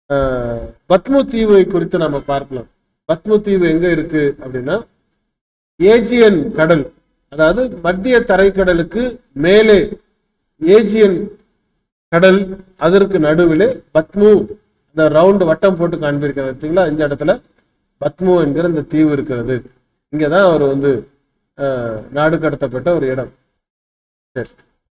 அஹ், பத்மு தீவை குறித்து நம்ம பார்க்கலாம் பத்மு தீவு எங்க இருக்கு அப்படின்னா ஏஜியன் கடல் அதாவது மத்திய தரைக்கடலுக்கு மேலே ஏஜியன் கடல் அதற்கு நடுவிலே பத்மு இந்த ரவுண்ட் வட்டம் போட்டு காண்பிருக்கிறார் பார்த்தீங்களா இந்த இடத்துல பத்மு என்கிற இந்த தீவு இருக்கிறது இங்கதான் அவர் வந்து அஹ், நாடு கடத்தப்பட்ட ஒரு இடம் சரி.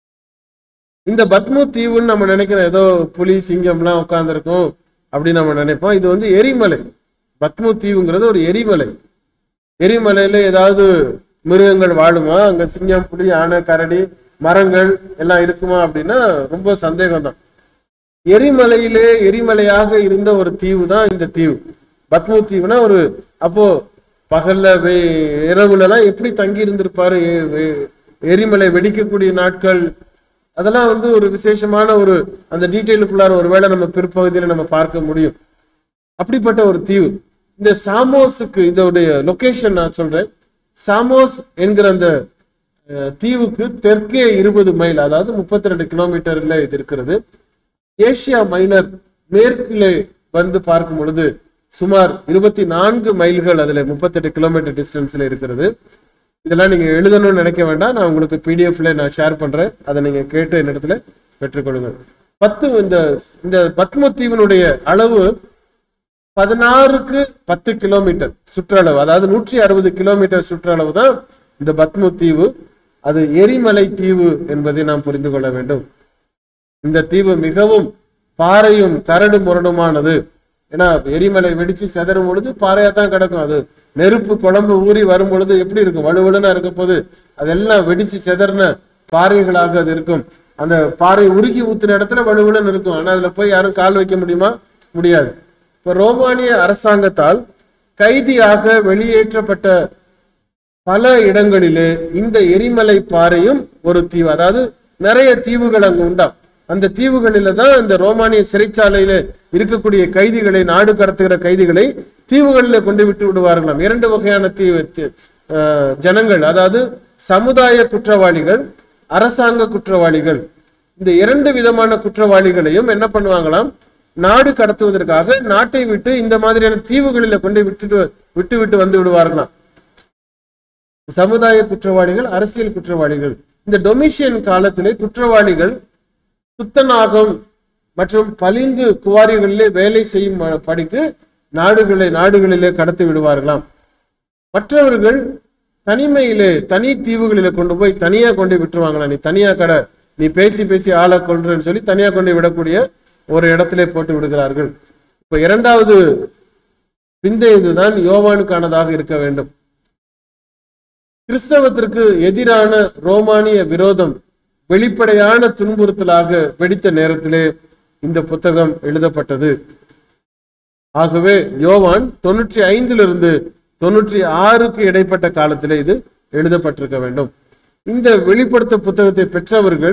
இந்த பத்மு தீவுன்னு நம்ம நினைக்கிறோம் ஏதோ புலி சிங்கம்லாம் உட்கார்ந்துருக்கும் அப்படின்னு நம்ம நினைப்போம் இது வந்து எரிமலை பத்மு தீவுங்கிறது ஒரு எரிமலை எரிமலையில ஏதாவது மிருகங்கள் வாழுமா அங்க சிங்கம் புலி யானை கரடி மரங்கள் எல்லாம் இருக்குமா அப்படின்னா ரொம்ப சந்தேகம் தான் எரிமலையிலே எரிமலையாக இருந்த ஒரு தீவு தான் இந்த தீவு பத்மு தீவுனா ஒரு அப்போ பகல்ல வெ- இரவுலலாம் எப்படி தங்கி இருந்திருப்பாரு எ- வெ- எரிமலை வெடிக்கக்கூடிய நாட்கள் அதெல்லாம் வந்து ஒரு விசேஷமான ஒரு அந்த டீட்டெயிலுக்குள்ளார ஒருவேளை நம்ம பிற்பகுதியில நம்ம பார்க்க முடியும் அப்படிப்பட்ட ஒரு தீவு இந்த சாமோஸுக்கு இதோடைய லொகேஷன் நான் சொல்றேன் சாமோஸ் என்கிற அந்த அஹ், தீவுக்கு தெற்கே இருபது மைல் அதாவது முப்பத்தி ரெண்டு கிலோமீட்டர்ல இது இருக்கிறது ஏசியா மைனர் மேற்கிலே வந்து பார்க்கும் பொழுது சுமார் இருபத்தி நான்கு மைல்கள் அதுல முப்பத்தெட்டு கிலோமீட்டர் டிஸ்டன்ஸ்ல இருக்கிறது இதெல்லாம் நீங்க எழுதணும்னு நினைக்க வேண்டாம் நான் உங்களுக்கு பிடிஎஃப்ல நான் ஷேர் பண்றேன் அதை நீங்க கேட்டு என்னிடத்துல பெற்றுக்கொள்ளுங்கள் பத்து இந்த இந்த பத்ம தீவினுடைய அளவு பதினாறுக்கு பத்து கிலோமீட்டர் சுற்றளவு அதாவது நூற்றி அறுபது கிலோமீட்டர் சுற்றளவு தான் இந்த பத்மு தீவு அது எரிமலை தீவு என்பதை நாம் புரிந்து கொள்ள வேண்டும் இந்த தீவு மிகவும் பாறையும் கரடு முரடுமானது ஏன்னா எரிமலை வெடிச்சு செதறும் பொழுது பாறையா தான் கிடக்கும் அது நெருப்பு குழம்பு ஊறி வரும் பொழுது எப்படி இருக்கும் வலுவலுன்னு இருக்க போது அதெல்லாம் வெடிச்சு செதறின பாறைகளாக அது இருக்கும் அந்த பாறை உருகி ஊத்துன இடத்துல வலுவலுன்னு இருக்கும் ஆனா அதுல போய் யாரும் கால் வைக்க முடியுமா முடியாது இப்ப ரோமானிய அரசாங்கத்தால் கைதியாக வெளியேற்றப்பட்ட பல இடங்களிலே இந்த எரிமலை பாறையும் ஒரு தீவு அதாவது நிறைய தீவுகள் அங்கு உண்டாம் அந்த தீவுகளில தான் இந்த ரோமானிய சிறைச்சாலையில இருக்கக்கூடிய கைதிகளை நாடு கடத்துகிற கைதிகளை தீவுகளில கொண்டு விட்டு விடுவார்களாம் இரண்டு வகையான தீவு தி- அஹ், ஜனங்கள் அதாவது சமுதாய குற்றவாளிகள் அரசாங்க குற்றவாளிகள் இந்த இரண்டு விதமான குற்றவாளிகளையும் என்ன பண்ணுவாங்களாம் நாடு கடத்துவதற்காக நாட்டை விட்டு இந்த மாதிரியான தீவுகளில கொண்டு விட்டுட்டு விட்டு விட்டு வந்து விடுவார்களாம் சமுதாய குற்றவாளிகள் அரசியல் குற்றவாளிகள் இந்த டொமிஷியன் காலத்திலே குற்றவாளிகள் துத்தநாகம் மற்றும் பளிங்கு குவாரிகளிலே வேலை செய்யும் ப- படிக்கு நாடுகளை நாடுகளிலே கடத்தி விடுவார்களாம் மற்றவர்கள் தனிமையிலே தனி தீவுகளிலே கொண்டு போய் தனியா கொண்டு விட்டுருவாங்களா நீ தனியா கடை நீ பேசி பேசி ஆளை கொள்றேன்னு சொல்லி தனியா கொண்டு விடக்கூடிய ஒரு இடத்திலே போட்டு விடுகிறார்கள் இப்ப இரண்டாவது பிந்தையதுதான் யோவானுக்கானதாக இருக்க வேண்டும் கிறிஸ்தவத்திற்கு எதிரான ரோமானிய விரோதம் வெளிப்படையான துன்புறுத்தலாக வெடித்த நேரத்திலே இந்த புத்தகம் எழுதப்பட்டது ஆகவே யோவான் தொண்ணூற்றி ஐந்திலிருந்து தொண்ணூற்றி ஆறுக்கு இடைப்பட்ட காலத்திலே இது எழுதப்பட்டிருக்க வேண்டும் இந்த வெளிப்படுத்த புத்தகத்தை பெற்றவர்கள்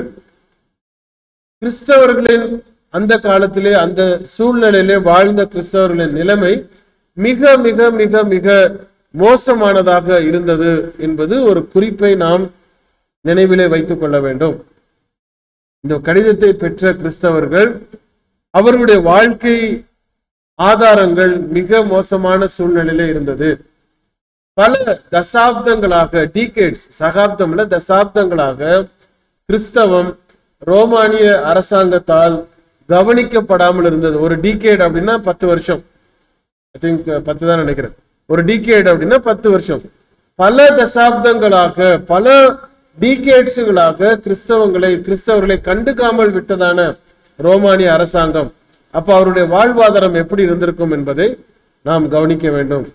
கிறிஸ்தவர்களின் அந்த காலத்திலே அந்த சூழ்நிலையிலே வாழ்ந்த கிறிஸ்தவர்களின் நிலைமை மிக மிக மிக மிக மோசமானதாக இருந்தது என்பது ஒரு குறிப்பை நாம் நினைவிலே வைத்துக் கொள்ள வேண்டும் இந்த கடிதத்தை பெற்ற கிறிஸ்தவர்கள் அவர்களுடைய வாழ்க்கை ஆதாரங்கள் மிக மோசமான சூழ்நிலையில இருந்தது பல தசாப்தங்களாக டீகேட்ஸ் சகாப்தம்ல தசாப்தங்களாக கிறிஸ்தவம் ரோமானிய அரசாங்கத்தால் கவனிக்கப்படாமல் இருந்தது ஒரு டீகேட் அப்படின்னா பத்து வருஷம் ஐ திங்க் பத்து தான் நினைக்கிறேன் ஒரு டீகேட் அப்படின்னா பத்து வருஷம் பல தசாப்தங்களாக பல டீகேட்ஸுகளாக கிறிஸ்தவங்களை கிறிஸ்தவர்களை கண்டுக்காமல் விட்டதான ரோமானிய அரசாங்கம் அப்ப அவருடைய வாழ்வாதாரம் எப்படி இருந்திருக்கும் என்பதை நாம் கவனிக்க வேண்டும்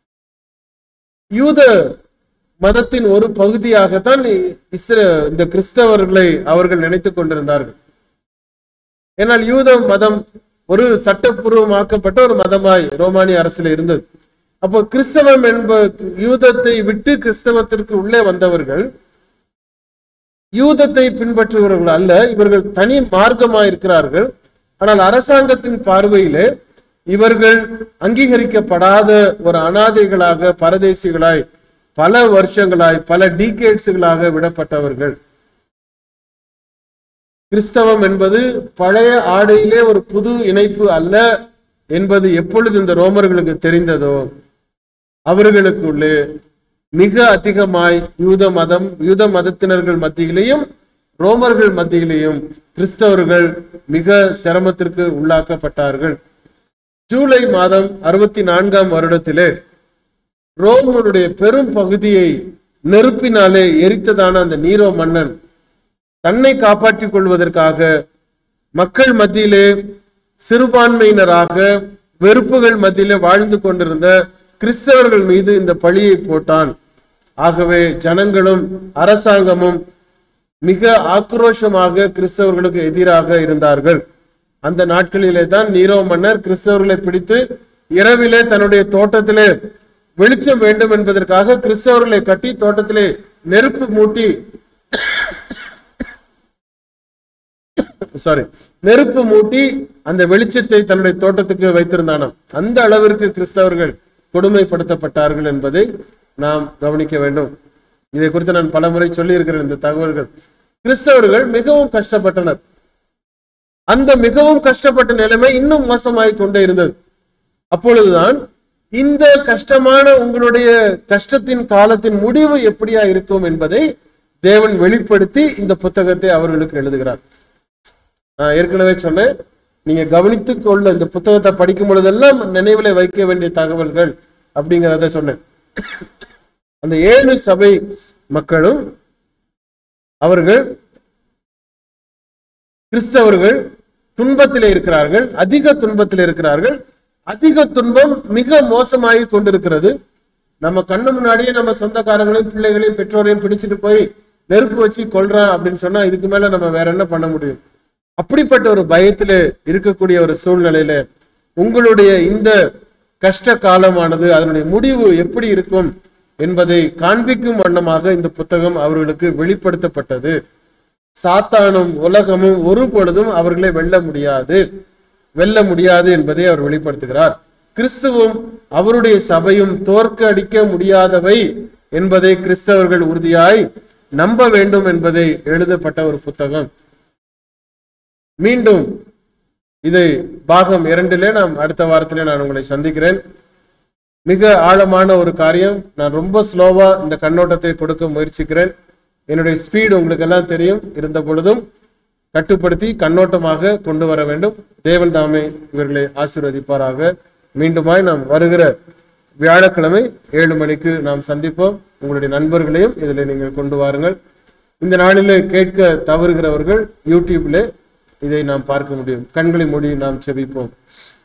யூத மதத்தின் ஒரு பகுதியாகத்தான் இஸ்ர இந்த கிறிஸ்தவர்களை அவர்கள் நினைத்துக் கொண்டிருந்தார்கள் ஏனால் யூத மதம் ஒரு சட்டப்பூர்வமாக்கப்பட்ட ஒரு மதமாய் ரோமானிய அரசுல இருந்தது அப்போ கிறிஸ்தவம் என்ப யூதத்தை விட்டு கிறிஸ்தவத்திற்கு உள்ளே வந்தவர்கள் யூதத்தை பின்பற்றுபவர்கள் அல்ல இவர்கள் தனி மார்க்கமாய் இருக்கிறார்கள் ஆனால் அரசாங்கத்தின் பார்வையிலே இவர்கள் அங்கீகரிக்கப்படாத ஒரு அனாதைகளாக பரதேசிகளாய் பல வருஷங்களாய் பல டீகேட்ஸுகளாக விடப்பட்டவர்கள் கிறிஸ்தவம் என்பது பழைய ஆடையிலே ஒரு புது இணைப்பு அல்ல என்பது எப்பொழுது இந்த ரோமர்களுக்கு தெரிந்ததோ அவர்களுக்குள்ளே மிக அதிகமாய் யூத மதம் யூத மதத்தினர்கள் மத்தியிலேயும் ரோமர்கள் மத்தியிலேயும் கிறிஸ்தவர்கள் மிக சிரமத்திற்கு உள்ளாக்கப்பட்டார்கள் ஜூலை மாதம் அறுபத்தி நான்காம் வருடத்திலே ரோமனுடைய பெரும் பகுதியை நெருப்பினாலே எரித்ததான அந்த நீரோ மன்னன் தன்னை காப்பாற்றிக் கொள்வதற்காக மக்கள் மத்தியிலே சிறுபான்மையினராக வெறுப்புகள் மத்தியிலே வாழ்ந்து கொண்டிருந்த கிறிஸ்தவர்கள் மீது இந்த பழியை போட்டான் ஆகவே ஜனங்களும் அரசாங்கமும் மிக ஆக்ரோஷமாக கிறிஸ்தவர்களுக்கு எதிராக இருந்தார்கள் அந்த நாட்களிலே தான் நீரோ மன்னர் கிறிஸ்தவர்களை பிடித்து இரவிலே தன்னுடைய தோட்டத்திலே வெளிச்சம் வேண்டும் என்பதற்காக கிறிஸ்தவர்களை கட்டி தோட்டத்திலே நெருப்பு மூட்டி சாரி நெருப்பு மூட்டி அந்த வெளிச்சத்தை தன்னுடைய தோட்டத்துக்கு வைத்திருந்தானாம் அந்த அளவிற்கு கிறிஸ்தவர்கள் கொடுமைப்படுத்தப்பட்டார்கள் என்பதை நாம் கவனிக்க வேண்டும் இதை குறித்து நான் பலமுறை சொல்லி இருக்கிறேன் இந்த தகவல்கள் கிறிஸ்தவர்கள் மிகவும் கஷ்டப்பட்டனர் அந்த மிகவும் கஷ்டப்பட்ட நிலைமை இன்னும் மோசமாய் கொண்டே இருந்தது அப்பொழுதுதான் இந்த கஷ்டமான உங்களுடைய கஷ்டத்தின் காலத்தின் முடிவு எப்படியா இருக்கும் என்பதை தேவன் வெளிப்படுத்தி இந்த புத்தகத்தை அவர்களுக்கு எழுதுகிறார் நான் ஏற்கனவே சொன்னேன் நீங்க கவனித்துக் கொள்ள இந்த புத்தகத்தை படிக்கும் பொழுதெல்லாம் நினைவில் வைக்க வேண்டிய தகவல்கள் அப்படிங்கிறத சொன்னேன் அந்த ஏழு சபை மக்களும் அவர்கள் கிறிஸ்தவர்கள் துன்பத்திலே இருக்கிறார்கள் அதிக துன்பத்தில் இருக்கிறார்கள் அதிக துன்பம் மிக மோசமாகி கொண்டிருக்கிறது நம்ம கண்ணு முன்னாடியே நம்ம சொந்தக்காரங்களையும் பிள்ளைகளையும் பெற்றோரையும் பிடிச்சிட்டு போய் நெருப்பு வச்சு கொல்றான் அப்படின்னு சொன்னா இதுக்கு மேல நம்ம வேற என்ன பண்ண முடியும் அப்படிப்பட்ட ஒரு பயத்துல இருக்கக்கூடிய ஒரு சூழ்நிலையில உங்களுடைய இந்த கஷ்ட காலமானது அதனுடைய முடிவு எப்படி இருக்கும் என்பதை காண்பிக்கும் வண்ணமாக இந்த புத்தகம் அவர்களுக்கு வெளிப்படுத்தப்பட்டது சாத்தானும் உலகமும் ஒரு பொழுதும் அவர்களை வெல்ல முடியாது வெல்ல முடியாது என்பதை அவர் வெளிப்படுத்துகிறார் கிறிஸ்துவும் அவருடைய சபையும் தோற்க அடிக்க முடியாதவை என்பதை கிறிஸ்தவர்கள் உறுதியாய் நம்ப வேண்டும் என்பதை எழுதப்பட்ட ஒரு புத்தகம் மீண்டும் இதை பாகம் இரண்டிலே நாம் அடுத்த வாரத்திலே நான் உங்களை சந்திக்கிறேன் மிக ஆழமான ஒரு காரியம் நான் ரொம்ப ஸ்லோவா இந்த கண்ணோட்டத்தை கொடுக்க முயற்சிக்கிறேன் என்னுடைய ஸ்பீடு உங்களுக்கு எல்லாம் தெரியும் இருந்த பொழுதும் கட்டுப்படுத்தி கண்ணோட்டமாக கொண்டு வர வேண்டும் தேவன் தாமே இவர்களை ஆசீர்வதிப்பாராக மீண்டுமாய் நாம் வருகிற வியாழக்கிழமை ஏழு மணிக்கு நாம் சந்திப்போம் உங்களுடைய நண்பர்களையும் இதில் நீங்கள் கொண்டு வாருங்கள் இந்த நாளிலே கேட்க தவறுகிறவர்கள் யூடியூப்ல இதை நாம் பார்க்க முடியும் கண்களை மூடி நாம் செபிப்போம்